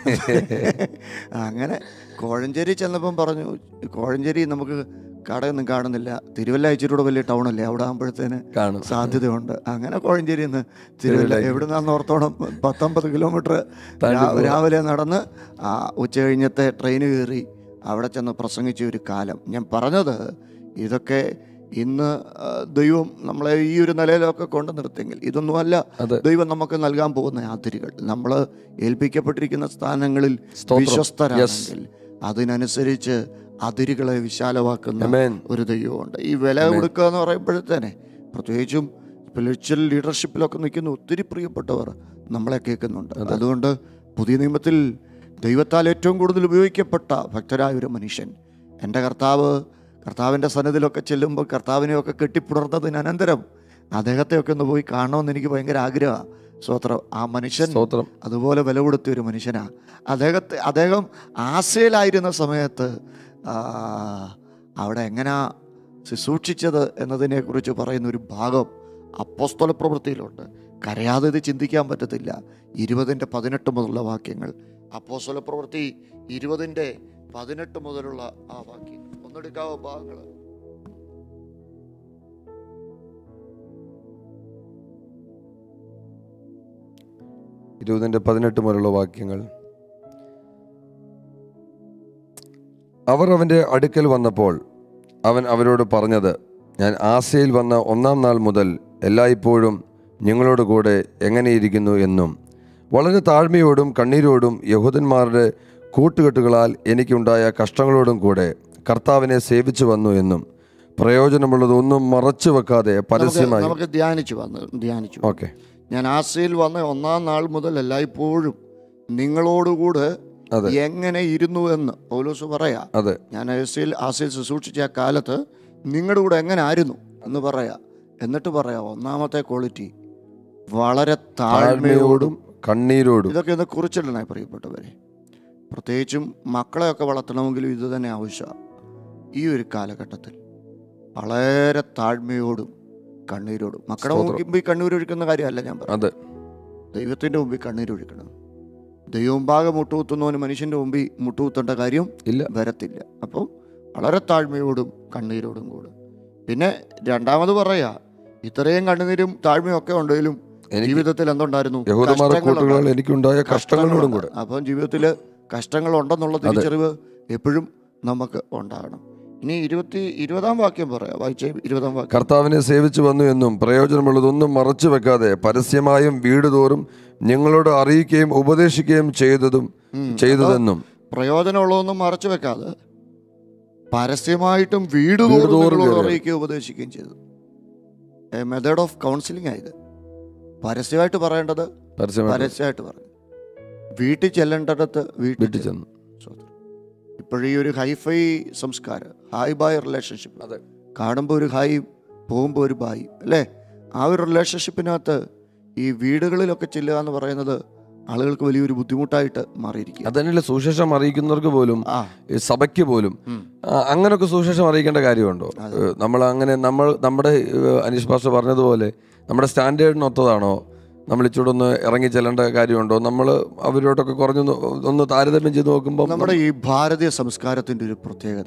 അങ്ങനെ കോഴഞ്ചേരി ചെന്നപ്പം പറഞ്ഞു കോഴഞ്ചേരി നമുക്ക് കടയൊന്നും കാണുന്നില്ല തിരുവല്ല ഇച്ചിരൂടെ വലിയ ടൗണല്ലേ അവിടെ ആകുമ്പോഴത്തേന് കാണും സാധ്യതയുണ്ട് അങ്ങനെ കോഴഞ്ചേരി നിന്ന് തിരുവല്ല എവിടുന്നാന്ന് ഓർത്തോണം പത്തൊമ്പത് കിലോമീറ്റർ രാവിലെ നടന്ന് ആ ഉച്ച കഴിഞ്ഞത്തെ ട്രെയിൻ കയറി അവിടെ ചെന്ന് പ്രസംഗിച്ച ഒരു കാലം ഞാൻ പറഞ്ഞത് ഇതൊക്കെ ഇന്ന് ആ, ദൈവം നമ്മളെ ഈ ഒരു നിലയിലൊക്കെ കൊണ്ടു നിർത്തിയെങ്കിൽ ഇതൊന്നുമല്ല അതെ. ദൈവം നമുക്ക് നൽകാൻ പോകുന്ന അതിരുകൾ നമ്മൾ ഏൽപ്പിക്കപ്പെട്ടിരിക്കുന്ന സ്ഥാനങ്ങളിൽ സ്തോത്രം. വിശ്വസ്തരാണെങ്കിൽ അതിനനുസരിച്ച് അതിരുകളെ വിശാലമാക്കുന്ന Amen. ഒരു ദൈവമുണ്ട് ഈ വില കൊടുക്കുക എന്ന് പറയുമ്പോഴത്തേനെ പ്രത്യേകിച്ചും സ്പിരിച്വൽ ലീഡർഷിപ്പിലൊക്കെ നിൽക്കുന്ന ഒത്തിരി പ്രിയപ്പെട്ടവർ നമ്മളെ കേൾക്കുന്നുണ്ട് അതുകൊണ്ട് പുതിയ നിയമത്തിൽ ദൈവത്താൽ ഏറ്റവും കൂടുതൽ ഉപയോഗിക്കപ്പെട്ട ഭക്തരായ ഒരു മനുഷ്യൻ എൻ്റെ കർത്താവ് കർത്താവിൻ്റെ സന്നിധിയിലൊക്കെ ചെല്ലുമ്പോൾ കർത്താവിനെയൊക്കെ കെട്ടിപ്പുണർന്നതിന് അനന്തരം അദ്ദേഹത്തെയൊക്കെ ഒന്ന് പോയി കാണണമെന്ന് എനിക്ക് ഭയങ്കര ആഗ്രഹമാണ് സ്വത്രം ആ മനുഷ്യൻ സ്തോത്രം അതുപോലെ വില കൊടുത്തിയ ഒരു മനുഷ്യനാണ് അദ്ദേഹത്തെ അദ്ദേഹം ആശയിലായിരുന്ന സമയത്ത് ആ, അവിടെ എങ്ങനെയാ ശുശ്രൂഷിച്ചത് എന്നതിനെക്കുറിച്ച് പറയുന്ന ഒരു ഭാഗം അപ്പോസ്തല പ്രവൃത്തിയിലുണ്ട് കരയാതെ ഇത് ചിന്തിക്കാൻ പറ്റത്തില്ല ഇരുപതിൻ്റെ പതിനെട്ട് മുതലുള്ള വാക്യങ്ങൾ അപ്പോസ്തല പ്രവൃത്തി ഇരുപതിൻ്റെ പതിനെട്ട് മുതലുള്ള ആ വാക്യങ്ങൾ ഒന്നെടുക്കാവോ ഭാഗങ്ങൾ ഇരുപതിൻ്റെ പതിനെട്ട് മുതലുള്ള വാക്യങ്ങൾ അവർ അവൻ്റെ അടുക്കൽ വന്നപ്പോൾ അവൻ അവരോട് പറഞ്ഞത് ഞാൻ ആസയിൽ വന്ന ഒന്നാം നാൾ മുതൽ എല്ലായ്പ്പോഴും നിങ്ങളോട് കൂടെ എങ്ങനെയിരിക്കുന്നു എന്നും വളരെ താഴ്മയോടും കണ്ണീരോടും യഹൂദന്മാരുടെ കൂട്ടുകെട്ടുകളാൽ എനിക്കുണ്ടായ കഷ്ടങ്ങളോടും കൂടെ കർത്താവിനെ സേവിച്ചു വന്നു എന്നും പ്രയോജനമുള്ളതൊന്നും മറച്ചു വെക്കാതെ നമുക്ക് പരസ്യമായി നമുക്ക് ധ്യാനിച്ചു വന്ന് ധ്യാനിച്ചു ഓക്കെ ഞാൻ ആസയിൽ വന്ന ഒന്നാം നാൾ മുതൽ എല്ലായ്പ്പോഴും നിങ്ങളോടുകൂടെ അതെ. എങ്ങനെ ഇരുന്നു എന്ന് പൗലോസ് പറയാ അതെ ഞാൻ ആസയിൽ ആസയിൽ ശുശ്രൂഷിച്ച ആ കാലത്ത് നിങ്ങളുടെ കൂടെ എങ്ങനെ ആയിരുന്നു എന്ന് പറയാ എന്നിട്ട് പറയാ ഒന്നാമത്തെ ക്വാളിറ്റി വളരെ താഴ്മയോടും താഴ്മയോടും കണ്ണീരോടും ഇതൊക്കെ ഒന്ന് കുറിച്ചിടണേ പ്രിയപ്പെട്ടവരെ പ്രത്യേകിച്ചും മക്കളെയൊക്കെ വളർത്തണമെങ്കിലും ഇത് തന്നെ ആവശ്യമാണ് ഈ ഒരു കാലഘട്ടത്തിൽ വളരെ താഴ്മയോടും കണ്ണീരോടും മക്കളുടെ സ്തോത്രം. മുമ്പിൽ കണ്ണീരൊഴുക്കുന്ന കാര്യമല്ല ഞാൻ പറയുന്നത് അതെ ദൈവത്തിൻ്റെ മുമ്പിൽ കണ്ണീരൊഴുക്കണം ദൈവമുമ്പാകെ മുട്ടുകുത്തുന്നവന് മനുഷ്യൻ്റെ മുമ്പിൽ മുട്ടുകുത്തേണ്ട കാര്യം ഇല്ല വരത്തില്ല അപ്പം വളരെ താഴ്മയോടും കണ്ണീരോടും കൂടെ പിന്നെ രണ്ടാമത് പറയാ ഇത്രയും കണ്ണുനീരും താഴ്മയും ഒക്കെ ഉണ്ടെങ്കിലും എനിക്ക് ജീവിതത്തിൽ എന്തുണ്ടായിരുന്നു യഹൂദന്മാരുടെ കൂട്ടുകളാൽ കഷ്ടങ്ങളുണ്ടായിരുന്നു. എനിക്കുണ്ടായ കഷ്ടങ്ങളോടും കൂടെ അപ്പം ജീവിതത്തിൽ കഷ്ടങ്ങളുണ്ടെന്നുള്ള തിരിച്ചറിവ് എപ്പോഴും നമുക്ക് ഉണ്ടാകണം ഇനി ഇരുപത്തി ഇരുപതാം വാക്യം പറയാം വായിച്ചേ ഇരുപതാം വാക്യം കർത്താവിനെ സേവിച്ചു വന്നു എന്നും പ്രയോജനമുള്ളതൊന്നും മറച്ചു വെക്കാതെ പരസ്യമായും വീട് തോറും ഞങ്ങളോട് അറിയിക്കുകയും ഉപദേശിക്കുകയും ചെയ്തതും ഉം. ചെയ്തതെന്നും പ്രയോജനമുള്ളതൊന്നും മറച്ചു വെക്കാതെ പരസ്യമായിട്ടും വീട് വീട് തോറും തോറും കയറി. അറിയിക്കുകയും ഉപദേശിക്കുകയും ചെയ്തു എ മെത്തേഡ് ഓഫ് കൗൺസിലിംഗ് ആയത് പരസ്യമായിട്ട് പറയേണ്ടത് പരസ്യമായിട്ട് പരസ്യമായിട്ട് പറഞ്ഞു വീട്ടിൽ ചെല്ലേണ്ടടത്ത് വീട്ടിൽ വീട്ടിൽ ചെന്നു ഇപ്പോഴീ ഒരു ഹൈഫൈ സംസ്കാരം ഹൈ ബൈ റിലേഷൻഷിപ്പ് അതെ കാണുമ്പോൾ ഒരു ഹായ് പോകുമ്പോൾ ഒരു ബായ് അല്ലേ ആ ഒരു റിലേഷൻഷിപ്പിനകത്ത് ഈ വീടുകളിലൊക്കെ ചെല്ലുക എന്ന് പറയുന്നത് ആളുകൾക്ക് വലിയൊരു ബുദ്ധിമുട്ടായിട്ട് മാറിയിരിക്കുക അതന്നെയല്ല സുശേഷം അറിയിക്കുന്നവർക്ക് പോലും ആ ഈ സഭയ്ക്ക് പോലും ഉം. ആ, അങ്ങനൊക്കെ സുശേഷം അറിയിക്കേണ്ട കാര്യമുണ്ടോ ഏഹ് നമ്മൾ അങ്ങനെ നമ്മൾ നമ്മുടെ ഏഹ് അനീഷ് പാസ്റ്റർ പറഞ്ഞതുപോലെ നമ്മുടെ സ്റ്റാൻഡേർഡിനൊത്തതാണോ നമ്മൾ ഇച്ചിരി ഒന്ന് ഇറങ്ങി ചെല്ലേണ്ട കാര്യമുണ്ടോ നമ്മൾ അവരോടൊക്കെ കുറഞ്ഞൊന്ന് ഒന്ന് താരതമ്യം ചെയ്ത് നോക്കുമ്പോൾ നമ്മുടെ ഈ ഭാരതീയ സംസ്കാരത്തിൻ്റെ ഒരു പ്രത്യേകത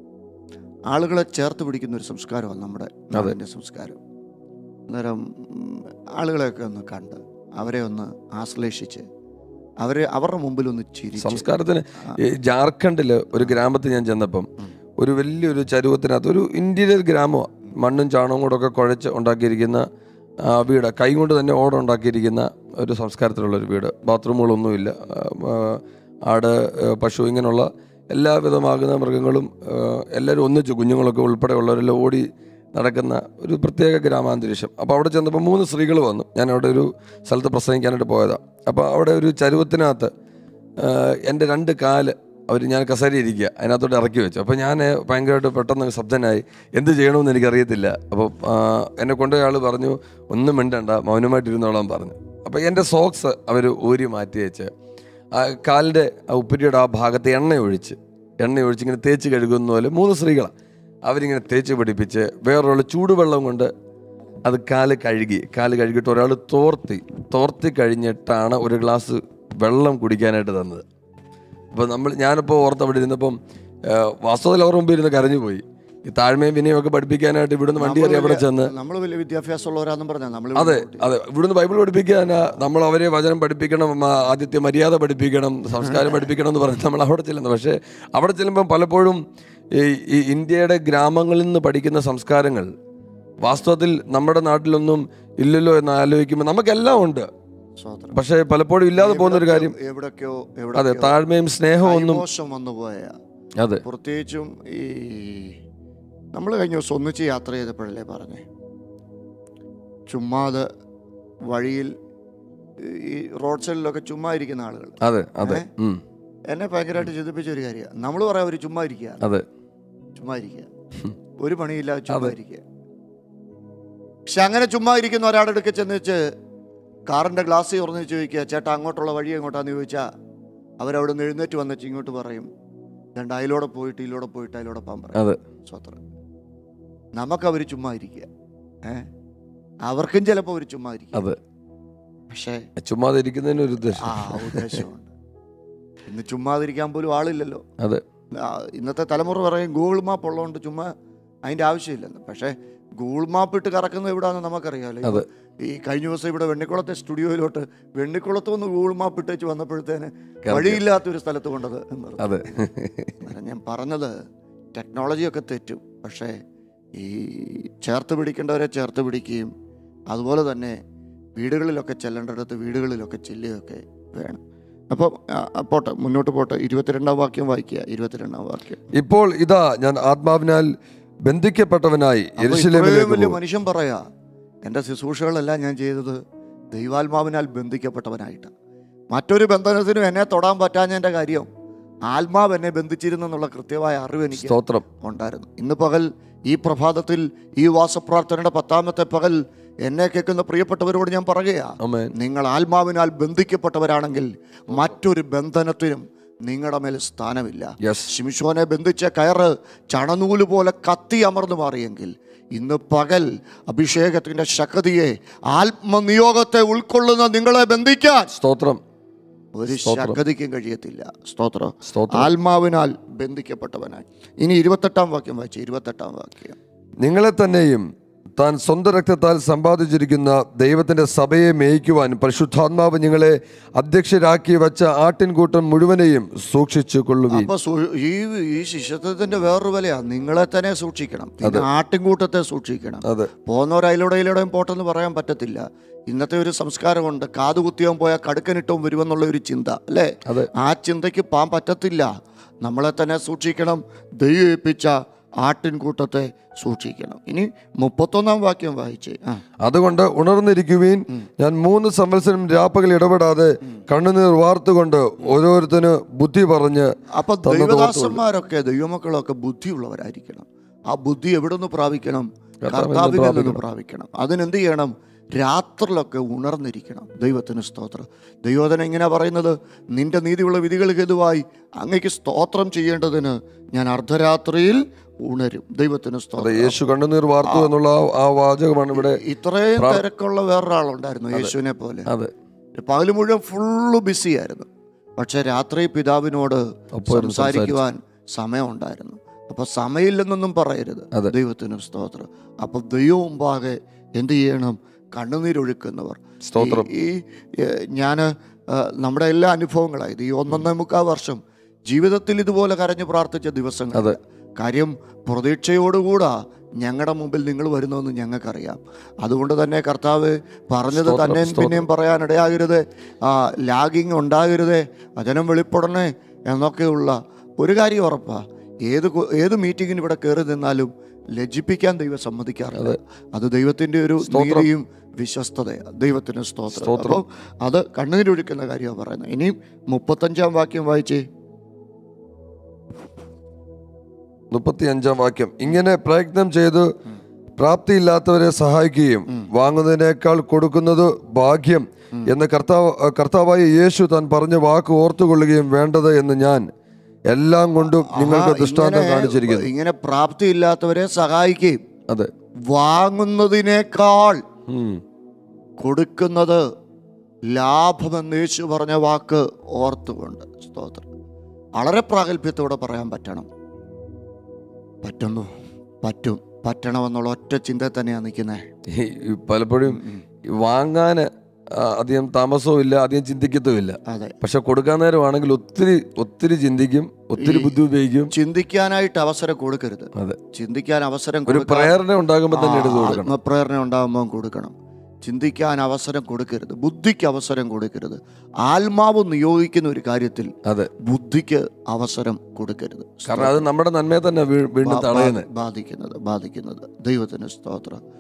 ആളുകളെ ചേർത്ത് പിടിക്കുന്ന ഒരു സംസ്കാരമാണ് നമ്മുടെ നാടിൻ്റെ സംസ്കാരം അന്നേരം ഉം, ആളുകളെയൊക്കെ ഒന്ന് കണ്ട് അവരെ ഒന്ന് ആശ്ലേഷിച്ച് അവരെ അവരുടെ മുമ്പിൽ ഒന്ന് ചിരിച്ച് സംസ്കാരത്തിന് ഈ ജാർഖണ്ഡില് ഒരു ഗ്രാമത്തിൽ ഞാൻ ചെന്നപ്പം ഒരു വലിയൊരു ചരുവത്തിനകത്ത് ഒരു ഇന്റീരിയർ ഗ്രാമമാണ് മണ്ണും ചാണകവും കൂടെ ഒക്കെ കുഴച്ച് ഉണ്ടാക്കിയിരിക്കുന്ന ആ, വീട് കൈ കൊണ്ട് തന്നെ ഓട ഉണ്ടാക്കിയിരിക്കുന്ന ഒരു സംസ്കാരത്തിലുള്ള ഒരു വീട് ബാത്റൂമുകളൊന്നുമില്ല ആ, ആ, ആട് ആ, പശു ഇങ്ങനെയുള്ള എല്ലാവിധമാകുന്ന മൃഗങ്ങളും ആ, എല്ലാവരും ഒന്നിച്ച് കുഞ്ഞുങ്ങളൊക്കെ ഉൾപ്പെടെ ഉള്ളവരെല്ലാം ഓടി നടക്കുന്ന ഒരു പ്രത്യേക ഗ്രാമാന്തരീക്ഷം അപ്പോൾ അവിടെ ചെന്നപ്പോൾ മൂന്ന് സ്ത്രീകൾ വന്നു ഞാൻ അവിടെ ഒരു സ്ഥലത്ത് പ്രസംഗിക്കാനായിട്ട് പോയതാണ് അപ്പോൾ അവിടെ ഒരു ചരുവത്തിനകത്ത് ആഹ് എൻ്റെ രണ്ട് കാല് അവർ ഞാൻ കസേര ഇരിക്കുക അതിനകത്തോട്ട് ഇറക്കി വെച്ചു അപ്പോൾ ഞാൻ ഭയങ്കരമായിട്ട് പെട്ടെന്ന് ശബ്ദനായി എന്ത് ചെയ്യണമെന്ന് എനിക്കറിയത്തില്ല അപ്പോൾ ആഹ് എന്നെ കൊണ്ടുപോയ ആൾ പറഞ്ഞു ഒന്നും മിണ്ടണ്ട മൗനമായിട്ടിരുന്നോളാൻ പറഞ്ഞു അപ്പോൾ എൻ്റെ സോക്സ് അവർ ഊരി മാറ്റി വെച്ച് ആ കാലിൻ്റെ ആ ഉപ്പരിയുടെ ആ ഭാഗത്ത് എണ്ണ ഒഴിച്ച് എണ്ണ ഒഴിച്ച് ഇങ്ങനെ തേച്ച് കഴുകുന്ന പോലെ മൂന്ന് സ്ത്രീകളാണ് അവരിങ്ങനെ തേച്ച് പിടിപ്പിച്ച് വേറൊരാൾ ചൂടുവെള്ളം കൊണ്ട് അത് കാല് കഴുകി കാല് കഴുകിയിട്ട് ഒരാൾ തോർത്തി തോർത്തി കഴിഞ്ഞിട്ടാണ് ഒരു ഗ്ലാസ് വെള്ളം കുടിക്കാനായിട്ട് തന്നത് അപ്പോൾ നമ്മൾ ഞാനിപ്പോൾ ഓർത്ത് അവിടെ ഇരുന്നപ്പം ഏഹ്, വാസ്തവത്തിൽ അവർ മുമ്പ് ഇരുന്ന് കരഞ്ഞു പോയി ഈ താഴ്മയും വിനയും ഒക്കെ പഠിപ്പിക്കാനായിട്ട് ഇവിടുന്ന് വണ്ടി കയറി അവിടെ ചെന്ന് നമ്മൾ വലിയ വിദ്യാഭ്യാസമുള്ളവരാന്നും പറഞ്ഞാൽ നമ്മൾ അതെ അതെ ഇവിടുന്ന് ബൈബിൾ പഠിപ്പിക്കാനാ നമ്മൾ അവരെ വചനം പഠിപ്പിക്കണം ആ, ആദ്യത്തെ മര്യാദ പഠിപ്പിക്കണം സംസ്കാരം പഠിപ്പിക്കണം എന്ന് പറഞ്ഞ് നമ്മൾ അവിടെ ചെല്ലുന്നത് പക്ഷേ അവിടെ ചെല്ലുമ്പം പലപ്പോഴും ഈ ഈ ഇന്ത്യയുടെ ഗ്രാമങ്ങളിൽ നിന്ന് പഠിക്കുന്ന സംസ്കാരങ്ങൾ വാസ്തവത്തിൽ നമ്മുടെ നാട്ടിലൊന്നും ഇല്ലല്ലോ എന്ന് ആലോചിക്കുമ്പോൾ നമുക്കെല്ലാം ഉണ്ട് സ്വാതന്ത്ര്യം പക്ഷേ പലപ്പോഴും ഇല്ലാതെ പോകുന്ന ഒരു കാര്യം എവിടൊക്കെയോ അതെ എവിടെ താഴ്മയും സ്നേഹവും ഒന്നും കൈമോശം വന്നുപോയ അതെ പ്രത്യേകിച്ചും ഈ നമ്മൾ കഴിഞ്ഞ ദിവസം ഒന്നിച്ച് യാത്ര ചെയ്തപ്പോഴല്ലേ പറഞ്ഞേ ചുമ്മാതെ വഴിയിൽ ഈ റോഡ് സൈഡിലൊക്കെ ചുമ്മാ ഇരിക്കുന്ന ആളുകൾ അതെ അതെ ഉം. എന്നെ ഭയങ്കരമായിട്ട് ചിന്തിപ്പിച്ച ഒരു കാര്യമാണ് നമ്മൾ പറയാം അവർ ചുമ്മാ ഇരിക്കുക അതെ ചുമ്മാ ഇരിക്കുക ഒരു പണിയില്ലാതെ ചുമ്മാ ഇരിക്കുക പക്ഷെ അങ്ങനെ ചുമ്മാ ഇരിക്കുന്ന ഒരാളുടെ അടുക്ക ചെന്ന് വെച്ച് കാറിന്റെ ഗ്ലാസ് തുറന്ന് ചോദിക്കുക ചേട്ടാ അങ്ങോട്ടുള്ള വഴി എങ്ങോട്ടാന്ന് ചോദിച്ചാൽ അവരവിടെ നിന്ന് എഴുന്നേറ്റ് വന്നിട്ട് ഇങ്ങോട്ട് പറയും രണ്ട് അതിലൂടെ പോയിട്ട് ഇതിലൂടെ പോയിട്ട് അതിലൂടെ പോകാൻ പറയും അതെ സ്വത്രം നമുക്ക് അവർ ചുമ്മാ ഇരിക്കുക ഏ അവർക്കും ചിലപ്പോൾ അവർ ചുമ്മാ ഇരിക്കുക അതെ പക്ഷേ ചുമ്മാതെ ഇരിക്കുന്നതിന് ഒരു ഉദ്ദേശം ആ ഉദ്ദേശമുണ്ട് ഇന്ന് ചുമ്മാതിരിക്കാൻ പോലും ആളില്ലല്ലോ അതെ ആ, ഇന്നത്തെ തലമുറ പറയും ഗൂഗിൾ മാപ്പ് ഉള്ളതുകൊണ്ട് ചുമ്മാ അതിൻ്റെ ആവശ്യമില്ലെന്ന് പക്ഷേ ഗൂഗിൾ മാപ്പ് ഇട്ട് കറക്കുന്നത് എവിടാന്ന് നമുക്കറിയാമല്ലോ ഇപ്പൊ അതെ. ഈ കഴിഞ്ഞ ദിവസം ഇവിടെ വെണ്ണിക്കുളത്തെ സ്റ്റുഡിയോയിലോട്ട് വെണ്ണിക്കുളത്ത് നിന്ന് ഗൂഗിൾ മാപ്പ് ഇട്ടേച്ച് വന്നപ്പോഴത്തേന് വഴിയില്ലാത്തൊരു സ്ഥലത്ത് കൊണ്ടത് എന്ന് പറഞ്ഞു. അതെ അന്നേരം ഞാൻ പറഞ്ഞത് ടെക്നോളജിയൊക്കെ തെറ്റും പക്ഷേ ഈ ചേർത്ത് പിടിക്കേണ്ടവരെ ചേർത്ത് പിടിക്കുകയും അതുപോലെ തന്നെ വീടുകളിലൊക്കെ ചെല്ലേണ്ടടുത്ത് വീടുകളിലൊക്കെ ചെല്ലുകയൊക്കെ വേണം അപ്പോൾ പോട്ടെ മുന്നോട്ട് പോട്ടെ ഇരുപത്തിരണ്ടാം വാക്യം വായിക്കുക ഇരുപത്തിരണ്ടാം വാക്യം ഇപ്പോൾ ഇതാ ഞാൻ ആത്മാവിനാൽ ബന്ധിക്കപ്പെട്ടവനായി അപ്പോൾ ഇത്രയും യെരുശലേമിലേക്ക് വലിയ പോകും. മനുഷ്യൻ പറയാ എൻ്റെ ശുശ്രൂഷകളെല്ലാം ഞാൻ ചെയ്തത് ദൈവാത്മാവിനാൽ ബന്ധിക്കപ്പെട്ടവനായിട്ട് മറ്റൊരു ബന്ധനത്തിനും എന്നെ തൊടാൻ പറ്റാഞ്ഞതിൻ്റെ കാര്യം ആത്മാവ് എന്നെ ബന്ധിച്ചിരുന്നെന്നുള്ള കൃത്യമായ അറിവ് എനിക്ക് സ്തോത്രം ഉണ്ടായിരുന്നു ഇന്ന് പകൽ ഈ പ്രഭാതത്തിൽ ഈ വാസപ്രാർത്ഥനയുടെ പത്താമത്തെ പകൽ എന്നെ കേൾക്കുന്ന പ്രിയപ്പെട്ടവരോട് ഞാൻ പറയുകയാ അമേൻ നിങ്ങൾ ആത്മാവിനാൽ ബന്ധിക്കപ്പെട്ടവരാണെങ്കിൽ മറ്റൊരു ബന്ധനത്തിനും നിങ്ങളുടെ മേൽ സ്ഥാനമില്ല യെസ് ശിംഷോനെ ബന്ധിച്ച കയറ് ചണനൂല് പോലെ കത്തി അമർന്നു മാറിയെങ്കിൽ ഇന്ന് പകൽ അഭിഷേകത്തിന്റെ ശക്തിയെ ആത്മനിയോഗത്തെ ഉൾക്കൊള്ളുന്ന നിങ്ങളെ ബന്ധിക്കാൻ സ്തോത്രം ഒരു സ്തോത്രം. ശക്തിക്കും കഴിയത്തില്ല സ്തോത്രം സ്തോത്രം ആത്മാവിനാൽ ബന്ധിക്കപ്പെട്ടവനായി ഇനി ഇരുപത്തെട്ടാം വാക്യം വായിച്ചു ഇരുപത്തെട്ടാം വാക്യം നിങ്ങളെ തന്നെയും താൻ സ്വന്തം രക്തത്താൽ സമ്പാദിച്ചിരിക്കുന്ന ദൈവത്തിന്റെ സഭയെ മേയ്ക്കുവാൻ പരിശുദ്ധാത്മാവ് നിങ്ങളെ അധ്യക്ഷരാക്കി വച്ച ആട്ടിൻകൂട്ടം മുഴുവനെയും സൂക്ഷിച്ചു കൊള്ളുവീൻ അപ്പൊ സൂ- ഈ ഈ ശിഷ്യത്വത്തിന്റെ വേറൊരു വിലയാ നിങ്ങളെ തന്നെ സൂക്ഷിക്കണം പിന്നെ ആട്ടിൻകൂട്ടത്തെ സൂക്ഷിക്കണം അതെ പോകുന്നവർ അതിലൂടെ ഇതിലൂടെയും പോട്ടെന്ന് പറയാൻ പറ്റത്തില്ല ഇന്നത്തെ ഒരു സംസ്കാരമുണ്ട് കാതുകുത്തിയവൻ പോയാൽ കടുക്കനിട്ടവും വരുമെന്നുള്ള ഒരു ചിന്ത അല്ലേ അതെ ആ ചിന്തയ്ക്ക് പാൻ പറ്റത്തില്ല നമ്മളെ തന്നെ സൂക്ഷിക്കണം ദൈവിപ്പിച്ച ആട്ടിൻകൂട്ടത്തെ സൂക്ഷിക്കണം ഇനി മുപ്പത്തൊന്നാം വാക്യം വായിച്ചേ ആ അതുകൊണ്ട് ഉണർന്നിരിക്കുവീൻ ഞാൻ മൂന്ന് സംവത്സരം രാപ്പകൽ ഇടപെടാതെ കണ്ണുനീർ വാർത്തുകൊണ്ട് ഓരോരുത്തന് ബുദ്ധി പറഞ്ഞ് അപ്പൊ തന്നത് ദൈവദാസന്മാരൊക്കെ ദൈവമക്കളൊക്കെ ബുദ്ധിയുള്ളവരായിരിക്കണം ആ ബുദ്ധി എവിടെ നിന്ന് പ്രാപിക്കണം കർത്താവിൽ നിന്ന് കർത്താവിൽ നിന്ന് പ്രാപിക്കണം അതിനെന്ത് ചെയ്യണം രാത്രിയിലൊക്കെ ഉണർന്നിരിക്കണം ദൈവത്തിന് സ്തോത്രം ദൈവോധന ഇങ്ങനെ പറയുന്നത് നിന്റെ നീതിയുള്ള വിധികൾ ഹേതുവായി അങ്ങയ്ക്ക് സ്തോത്രം ചെയ്യേണ്ടതിന് ഞാൻ അർദ്ധരാത്രിയിൽ ഉണരും ദൈവത്തിന് അതെ സ്തോത്രം യേശു കണ്ണുനീർ വാർത്തു എന്നുള്ള ആ- ആ വാചകമാണ് ഇവിടെ ഇത്രയും തിരക്കുള്ള വേറൊരാളുണ്ടായിരുന്നു യേശുവിനെ പോലെ അതെ പകല് മുഴുവൻ ഫുള്ള് ബിസിയായിരുന്നു പക്ഷെ രാത്രി പിതാവിനോട് ഒപ്പം ഇരുന്ന് സംസാരിക്കുവാൻ സമയമുണ്ടായിരുന്നു അപ്പൊ സമയമില്ലെന്നൊന്നും പറയരുത് അതെ. ദൈവത്തിന് സ്തോത്രം അപ്പൊ ദൈവം മുമ്പാകെ എന്ത് ചെയ്യണം കണ്ണുനീരൊഴുക്കുന്നവർ സ്തോത്രം. ഈ ഞാൻ നമ്മുടെ എല്ലാ അനുഭവങ്ങളായത് ഈ ഒന്നൊന്നേ മുക്കാൽ വർഷം ജീവിതത്തിൽ ഇതുപോലെ കരഞ്ഞു പ്രാർത്ഥിച്ച ദിവസങ്ങൾ അതെ. കാര്യം പ്രതീക്ഷയോടുകൂടാ ഞങ്ങളുടെ മുമ്പിൽ നിങ്ങൾ വരുന്നതെന്ന് ഞങ്ങൾക്കറിയാം അതുകൊണ്ട് തന്നെ കർത്താവ് പറഞ്ഞത് സ്തോത്രം, തന്നെ സ്തോത്രം. പിന്നെയും പറയാനിടയാകരുത് ലാഗിങ് ഉണ്ടാകരുതേ വചനം വെളിപ്പെടണേ എന്നൊക്കെയുള്ള ഒരു കാര്യം ഉറപ്പാ ഏത് കു- ഏത് മീറ്റിങ്ങിന് ഇവിടെ കയറി നിന്നാലും ലജ്ജിപ്പിക്കാൻ ദൈവം സമ്മതിക്കാറില്ല അത് ദൈവത്തിന്റെ ഒരു സ്തോത്രം. നീതിയും വിശ്വസ്തതയാണ് ദൈവത്തിന് സ്തോത്രം സ്തോത്രം. അപ്പം അത് കണ്ണുനീരൊഴുക്കുന്ന കാര്യമാണ് പറയുന്നത് ഇനി മുപ്പത്തഞ്ചാം വാക്യം വായിച്ചേ മുപ്പത്തി അഞ്ചാം വാക്യം ഇങ്ങനെ പ്രയത്നം ചെയ്ത് പ്രാപ്തിയില്ലാത്തവരെ സഹായിക്കുകയും വാങ്ങുന്നതിനേക്കാൾ കൊടുക്കുന്നത് ഭാഗ്യം എന്ന് കർത്താവ് കർത്താവായ യേശു താൻ പറഞ്ഞ വാക്ക് ഓർത്തുകൊള്ളുകയും വേണ്ടത് എന്ന് ഞാൻ എല്ലാം കൊണ്ടും നിങ്ങൾക്ക് ആ, ദൃഷ്ടാന്തം ഇങ്ങനെ- കാണിച്ചിരിക്കുന്നു ഇങ്ങനെ പ്രാപ്തിയില്ലാത്തവരെ സഹായിക്കുകയും അതെ വാങ്ങുന്നതിനേക്കാൾ ഉം. കൊടുക്കുന്നത് ലാഭമെന്ന് യേശു പറഞ്ഞ വാക്ക് ഓർത്തുകൊണ്ട് സ്തോത്രം വളരെ പ്രാഗൽഭ്യത്തോടെ പറയാൻ പറ്റണം പറ്റുന്നു പറ്റും പറ്റണമെന്നുള്ള ഒറ്റ ചിന്ത തന്നെയാണ് നിൽക്കുന്നത് ഈ ഈ പലപ്പോഴും ഈ വാങ്ങാന് ആ, അധികം താമസവും ഇല്ല അധികം ചിന്തിക്കത്തും ഇല്ല അതെ പക്ഷെ കൊടുക്കാൻ നേരമാണെങ്കിൽ ഒത്തിരി ഒത്തിരി ചിന്തിക്കും ഒത്തിരി ബുദ്ധി ഉപയോഗിക്കും ചിന്തിക്കാനായിട്ട് അവസരം കൊടുക്കരുത് അതെ ചിന്തിക്കാൻ അവസരം ഒരു കൊടുക്കാൻ- പ്രേരണ ഉണ്ടാകുമ്പോൾ തന്നെ എടുത്തു ആ, കൊടുക്കണം ആത്മപ്രേരണ ഉണ്ടാകുമ്പോൾ കൊടുക്കണം ചിന്തിക്കാൻ അവസരം കൊടുക്കരുത് ബുദ്ധിക്ക് അവസരം കൊടുക്കരുത് ആത്മാവ് നിയോഗിക്കുന്ന ഒരു കാര്യത്തിൽ അതെ ബുദ്ധിക്ക് അവസരം കൊടുക്കരുത് കാരണം അത് നമ്മുടെ നന്മയെ തന്നെ വീ- വീണ്ടും ബാ- തടയുന്നത് ബാ- ബാധിക്കുന്നത് ബാധിക്കുന്നത് ദൈവത്തിന് സ്തോത്രം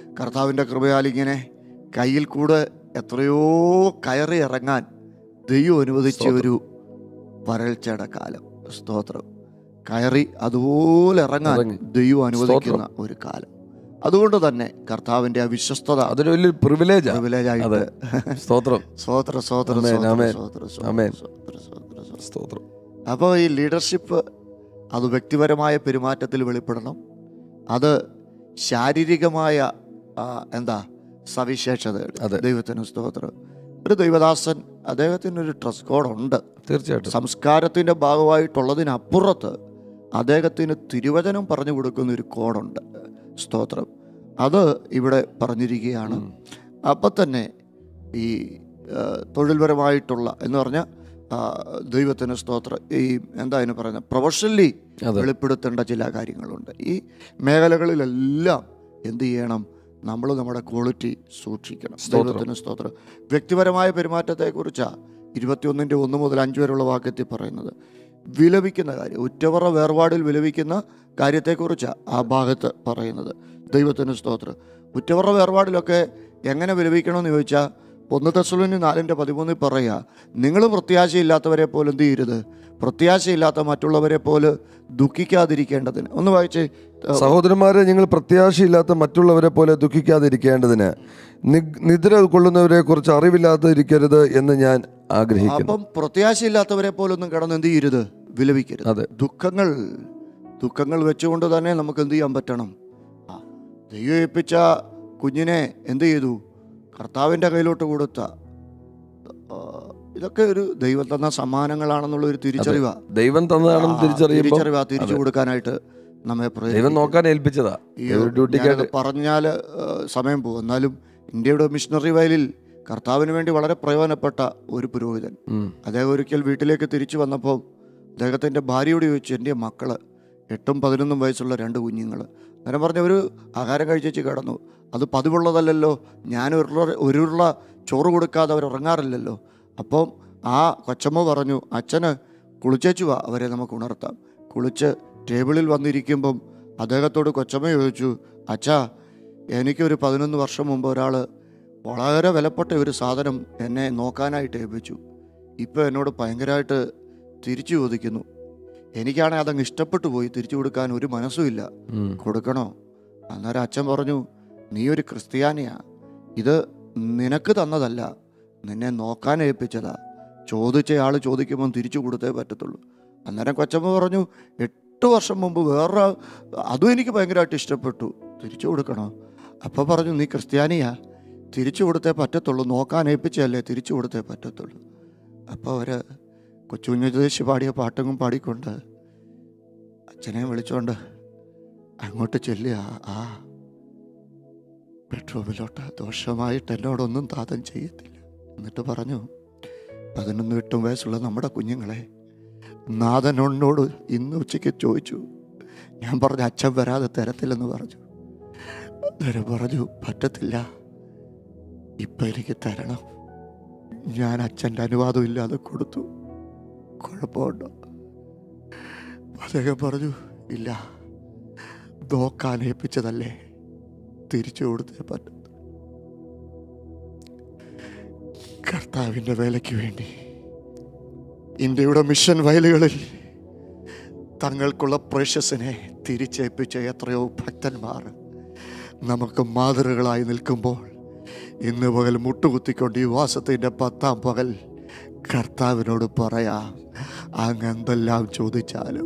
കർത്താവിൻ്റെ കൃപയാൽ ഇങ്ങനെ കയ്യിൽ കൂടെ എത്രയോ കയറി ഇറങ്ങാൻ ദൈവം അനുവദിച്ച ഒരു വരൾച്ചയുടെ കാലം സ്തോത്രം കയറി അതുപോലെ ഇറങ്ങാൻ ഇറങ്ങി. ദൈവം അനുവദിക്കുന്ന ഒരു കാലം അതുകൊണ്ട് തന്നെ കർത്താവിൻ്റെ ആ വിശ്വസ്തത അതൊരു വലിയൊരു പ്രിവിലേജാ privilege അതെ ആയിട്ട് സ്തോത്രം സ്വോത്ര സ്വോത്ര ആമേൻ, സ്വോത്ര ആമേൻ. സ്വോത്ര ആമേൻ. സ്വോത്ര സ്വോത്ര സ്വോത്ര സ്തോത്രം അപ്പോൾ ഈ ലീഡർഷിപ്പ് അത് വ്യക്തിപരമായ പെരുമാറ്റത്തിൽ വെളിപ്പെടണം അത് ശാരീരികമായ ആ, എന്താ സവിശേഷതകൾ അതെ. ദൈവത്തിന് സ്തോത്രം ഒരു ദൈവദാസൻ അദ്ദേഹത്തിന് ഒരു ഡ്രസ് കോഡുണ്ട് തീർച്ചയായിട്ടും സംസ്കാരത്തിൻ്റെ ഭാഗമായിട്ടുള്ളതിനപ്പുറത്ത് അദ്ദേഹത്തിന് തിരുവചനം പറഞ്ഞു കൊടുക്കുന്ന ഒരു കോഡുണ്ട് സ്തോത്രം അത് ഇവിടെ പറഞ്ഞിരിക്കുകയാണ് അപ്പം തന്നെ ഈ ആ, തൊഴിൽപരമായിട്ടുള്ള എന്ന് പറഞ്ഞാൽ ദൈവത്തിന് സ്തോത്രം ഈ എന്താ അതിന് പറയുന്നത് പ്രൊഫഷണലി അതെ വെളിപ്പെടുത്തേണ്ട ചില കാര്യങ്ങളുണ്ട് ഈ മേഖലകളിലെല്ലാം എന്ത് ചെയ്യണം നമ്മൾ നമ്മുടെ ക്വാളിറ്റി സൂക്ഷിക്കണം സ്തോത്രം. ദൈവത്തിന് സ്തോത്രം വ്യക്തിപരമായ പെരുമാറ്റത്തെക്കുറിച്ചാണ് ഇരുപത്തിയൊന്നിൻ്റെ ഒന്ന് മുതൽ അഞ്ച് വരെയുള്ള വാക്യത്തിൽ പറയുന്നത് വിലപിക്കുന്ന കാര്യം ഉറ്റവറ വേർപാടിൽ വിലപിക്കുന്ന കാര്യത്തെക്കുറിച്ചാണ് ആ ഭാഗത്ത് പറയുന്നത് ദൈവത്തിന് സ്തോത്രം ഉറ്റവറ വേർപാടിലൊക്കെ എങ്ങനെ വിലപിക്കണമെന്ന് ചോദിച്ചാൽ ഒന്ന് തെസ്സലോനി നാലിൻ്റെ പതിമൂന്നിൽ പറയുക നിങ്ങൾ പ്രത്യാശയില്ലാത്തവരെ പോലെ എന്ത് ചെയ്യരുത് പ്രത്യാശയില്ലാത്ത മറ്റുള്ളവരെ പോലെ ദുഃഖിക്കാതിരിക്കേണ്ടതിന് ഒന്ന് വായിച്ചേ സഹോദരന്മാരെ നിങ്ങൾ പ്രത്യാശയില്ലാത്ത മറ്റുള്ളവരെ പോലെ ദുഃഖിക്കാതിരിക്കേണ്ടതിന് നി- നിദ്ര കൊള്ളുന്നവരെ കുറിച്ച് അറിവില്ലാതിരിക്കരുത് എന്ന് ഞാൻ ആഗ്രഹിക്കുന്നു അപ്പം പ്രത്യാശയില്ലാത്തവരെ പോലൊന്നും കിടന്ന് എന്ത് ചെയ്യരുത് വിലപിക്കരുത് അതെ ദുഃഖങ്ങൾ ദുഃഖങ്ങൾ വെച്ചുകൊണ്ട് തന്നെ നമുക്ക് എന്ത് ചെയ്യാൻ പറ്റണം ആ, ദൈവം ഏൽപ്പിച്ച കുഞ്ഞിനെ എന്ത് ചെയ്തു കർത്താവിൻ്റെ കയ്യിലോട്ട് കൊടുത്ത ആ, ഇതൊക്കെ ഒരു ദൈവം തന്ന സമ്മാനങ്ങളാണെന്നുള്ള ഒരു തിരിച്ചറിവാ ദൈവം തന്നതാണെന്ന് തിരിച്ചറിയുമ്പോൾ തിരിച്ചറിവാ തിരിച്ചു കൊടുക്കാനായിട്ട് നമ്മെ ദൈവം പ്രേരിപ്പിക്കും. നോക്കാൻ ഏൽപ്പിച്ചതാ ഈ ഒരു ഡ്യൂട്ടിക്കായിട്ട് ഞാനത് പറഞ്ഞാൽ സമയം പോകും എന്നാലും ഇന്ത്യയുടെ മിഷണറി വയലിൽ കർത്താവിന് വേണ്ടി വളരെ പ്രയോജനപ്പെട്ട ഒരു പുരോഹിതൻ ഉം. അദ്ദേഹം ഒരിക്കൽ വീട്ടിലേക്ക് തിരിച്ചു വന്നപ്പോൾ അദ്ദേഹത്തിൻ്റെ ഭാര്യയോട് ചോദിച്ചു എൻ്റെ മക്കള് എട്ടും പതിനൊന്നും വയസ്സുള്ള രണ്ട് കുഞ്ഞുങ്ങൾ അന്നേരം പറഞ്ഞ ഒരു ആഹാരം കഴിച്ചേച്ച് കിടന്നു അത് പതിവുള്ളതല്ലല്ലോ ഞാൻ ഒരു ഉരുള- ഒരു ഉരുള ചോറ് കൊടുക്കാതെ അവർ ഉറങ്ങാറില്ലല്ലോ അപ്പം ആ കൊച്ചമ്മ പറഞ്ഞു അച്ഛന് കുളിച്ചേച്ചു വാ അവരെ നമുക്ക് ഉണർത്താം കുളിച്ച് ടേബിളിൽ വന്നിരിക്കുമ്പം അദ്ദേഹത്തോട് കൊച്ചമ്മ ചോദിച്ചു അച്ഛാ എനിക്കൊരു പതിനൊന്ന് വർഷം മുമ്പ് ഒരാൾ വളരെ വിലപ്പെട്ട ഒരു സാധനം എന്നെ നോക്കാനായിട്ട് ഏൽപ്പിച്ചു ഇപ്പോൾ എന്നോട് ഭയങ്കരമായിട്ട് തിരിച്ചു ചോദിക്കുന്നു എനിക്കാണെങ്കിൽ അതങ്ങ് ഇഷ്ടപ്പെട്ടു പോയി തിരിച്ചു കൊടുക്കാൻ ഒരു മനസ്സുമില്ല ഉം. കൊടുക്കണോ അന്നേരം അച്ഛൻ പറഞ്ഞു നീ ഒരു ക്രിസ്ത്യാനിയാ ഇത് നിനക്ക് തന്നതല്ല നിന്നെ നോക്കാൻ ഏൽപ്പിച്ചതാ ചോദിച്ചയാൾ ചോദിക്കുമ്പം തിരിച്ചു കൊടുത്തേ പറ്റത്തുള്ളൂ അന്നേരം കൊച്ചമ്മ പറഞ്ഞു എട്ട് വർഷം മുമ്പ് വേറെ അതും എനിക്ക് ഭയങ്കരമായിട്ട് ഇഷ്ടപ്പെട്ടു തിരിച്ചു കൊടുക്കണോ അപ്പോൾ പറഞ്ഞു നീ ക്രിസ്ത്യാനിയാ തിരിച്ചു കൊടുത്തേ പറ്റത്തുള്ളൂ നോക്കാൻ ഏൽപ്പിച്ചല്ലേ തിരിച്ചു കൊടുത്തേ പറ്റത്തുള്ളൂ അപ്പോൾ അവർ കൊച്ചുകുഞ്ഞുദേശി പാടിയ പാട്ടും പാടിക്കൊണ്ട് അച്ഛനെ വിളിച്ചോണ്ട് അങ്ങോട്ട് ചെല്ലുക ആ ബെഡ്റൂമിലോട്ട് ദോഷമായിട്ട് എന്നോടൊന്നും താതം ചെയ്യത്തില്ല എന്നിട്ട് പറഞ്ഞു പതിനൊന്ന് എട്ടും വയസ്സുള്ള നമ്മുടെ കുഞ്ഞുങ്ങളെ നാഥനോട് ഇന്ന് ഉച്ചയ്ക്ക് ചോദിച്ചു ഞാൻ പറഞ്ഞു അച്ഛൻ വരാതെ തരത്തില്ലെന്ന് പറഞ്ഞു അന്നേരം പറഞ്ഞു പറ്റത്തില്ല ഇപ്പം എനിക്ക് തരണം ഞാൻ അച്ഛൻ്റെ അനുവാദം ഇല്ലാതെ കൊടുത്തു കുഴപ്പമുണ്ടോ അദ്ദേഹം പറഞ്ഞു ഇല്ല നോക്കാൻ ഏൽപ്പിച്ചതല്ലേ തിരിച്ചു കൊടുത്തേ പറ്റും കർത്താവിൻ്റെ വേലയ്ക്ക് വേണ്ടി ഇന്ത്യയുടെ മിഷൻ വയലുകളിൽ തങ്ങൾക്കുള്ള പ്രേഷ്യസിനെ തിരിച്ചേൽപ്പിച്ച എത്രയോ ഭക്തന്മാർ നമുക്ക് മാതൃകളായി നിൽക്കുമ്പോൾ ഇന്ന് പകൽ മുട്ടുകുത്തിക്കൊണ്ട് ഈ വാസത്തിൻ്റെ പത്താം പകൽ കർത്താവിനോട് പറയാം അങ്ങ് എന്തെല്ലാം ചോദിച്ചാലും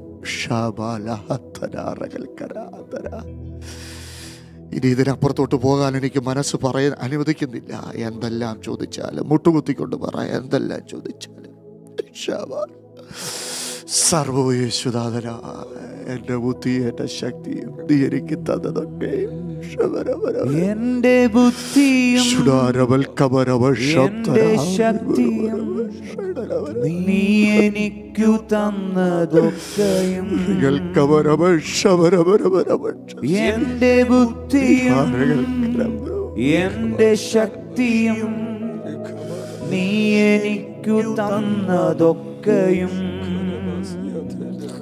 ഷാബാലഹത്തനാറകൽക്കരാതര. ഇനി ഇതിനപ്പുറത്തോട്ട് പോകാൻ എനിക്ക് മനസ്സ് പറയാൻ അനുവദിക്കുന്നില്ല എന്തെല്ലാം ചോദിച്ചാലും മുട്ടുകുത്തിക്കൊണ്ട് പറയാം എന്തെല്ലാം ചോദിച്ചാലും ഷാബാൽ സർവയേശുദാതന എൻ്റെ ബുദ്ധി എൻ്റെ ശക്തിയും നീ എനിക്ക് തന്നതൊക്കെ എന്റെ ബുദ്ധിയും എന്റെ ശക്തിയും നീ എനിക്കു തന്നതൊക്കെയും എന്റെ ബുദ്ധിയും എന്റെ ശക്തിയും നീ എനിക്കു തന്നതൊക്കെയും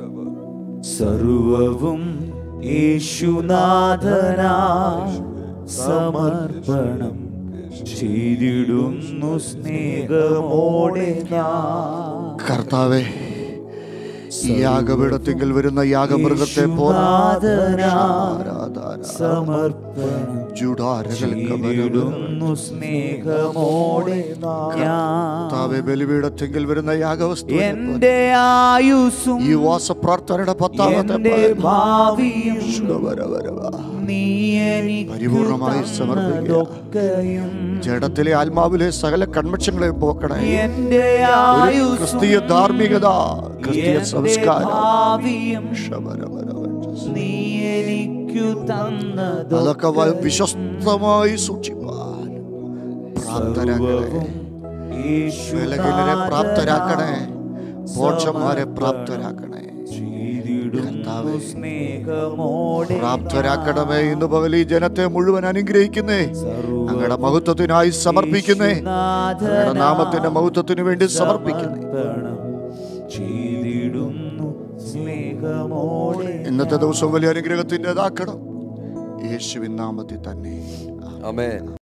സർവവും യേശുനാഥനാ സമർപ്പണം ചെയ്തിടുന്നു സ്നേഹമോടെ ഞാൻ കർത്താവെ ഈ യാഗപീഠത്തിങ്കിൽ വരുന്ന യാഗമൃഗത്തെ പോലെ ആരാധന. സമർപ്പണം ജുഡാരകൾക്ക് വരവ്. ചെയ്തിടുന്നു സ്നേഹമോടെ ഞാൻ കർത്താവെ ബലിപീഠത്തിങ്കിൽ വരുന്ന യാഗവസ്തു എന്റെ ആയുസ്സും ഈ വാസപ്രാർത്ഥനയുടെ പത്താമത്തെ എന്റെ പകൽ ഭാവിയും ശുഭവരവരവ. നീ എനിക്ക് പരിപൂർണമായി സമർപ്പിക്കുക. തന്നതൊക്കെയും ജഡത്തിലെ ആത്മാവിലെ സകല കൺമക്ഷങ്ങളെയും പോക്കണേ എന്റെ ഒരു ആയുസ്സും ക്രിസ്തീയ ധാർമ്മികത ക്രിസ്തീയ എന്റെ സംസ്കാരം ഭാവിയും ശബരമരവ. നീ എനിക്കു തന്നതൊക്കെ അതൊക്കെ വ- വിശ്വസ്തമായി സൂക്ഷിപ്പാൻ പ്രാപ്തരാക്കണേ വിലകിനരെ പ്രാപ്തരാക്കണേ പോച്ചന്മാരെ പ്രാപ്തരാക്കണേ കർത്താവേ, സ്നേഹമോടെ പ്രാപ്തരാക്കണമേ ഇന്ന് പകൽ ഈ ജനത്തെ മുഴുവൻ അനുഗ്രഹിക്കുന്നേ അങ്ങയുടെ മഹത്വത്തിനായി സമർപ്പിക്കുന്നേ അങ്ങയുടെ നാമത്തിന്റെ മഹത്വത്തിന് വേണ്ടി സമർപ്പിക്കുന്നേ സമർപ്പണം ചെയ്തിടുന്നു സ്നേഹമോടെ ഇന്നത്തെ ദിവസം വലിയ അനുഗ്രഹത്തിൻ്റെതാക്കണം യേശുവിൻ നാമത്തിൽ തന്നെ അമേ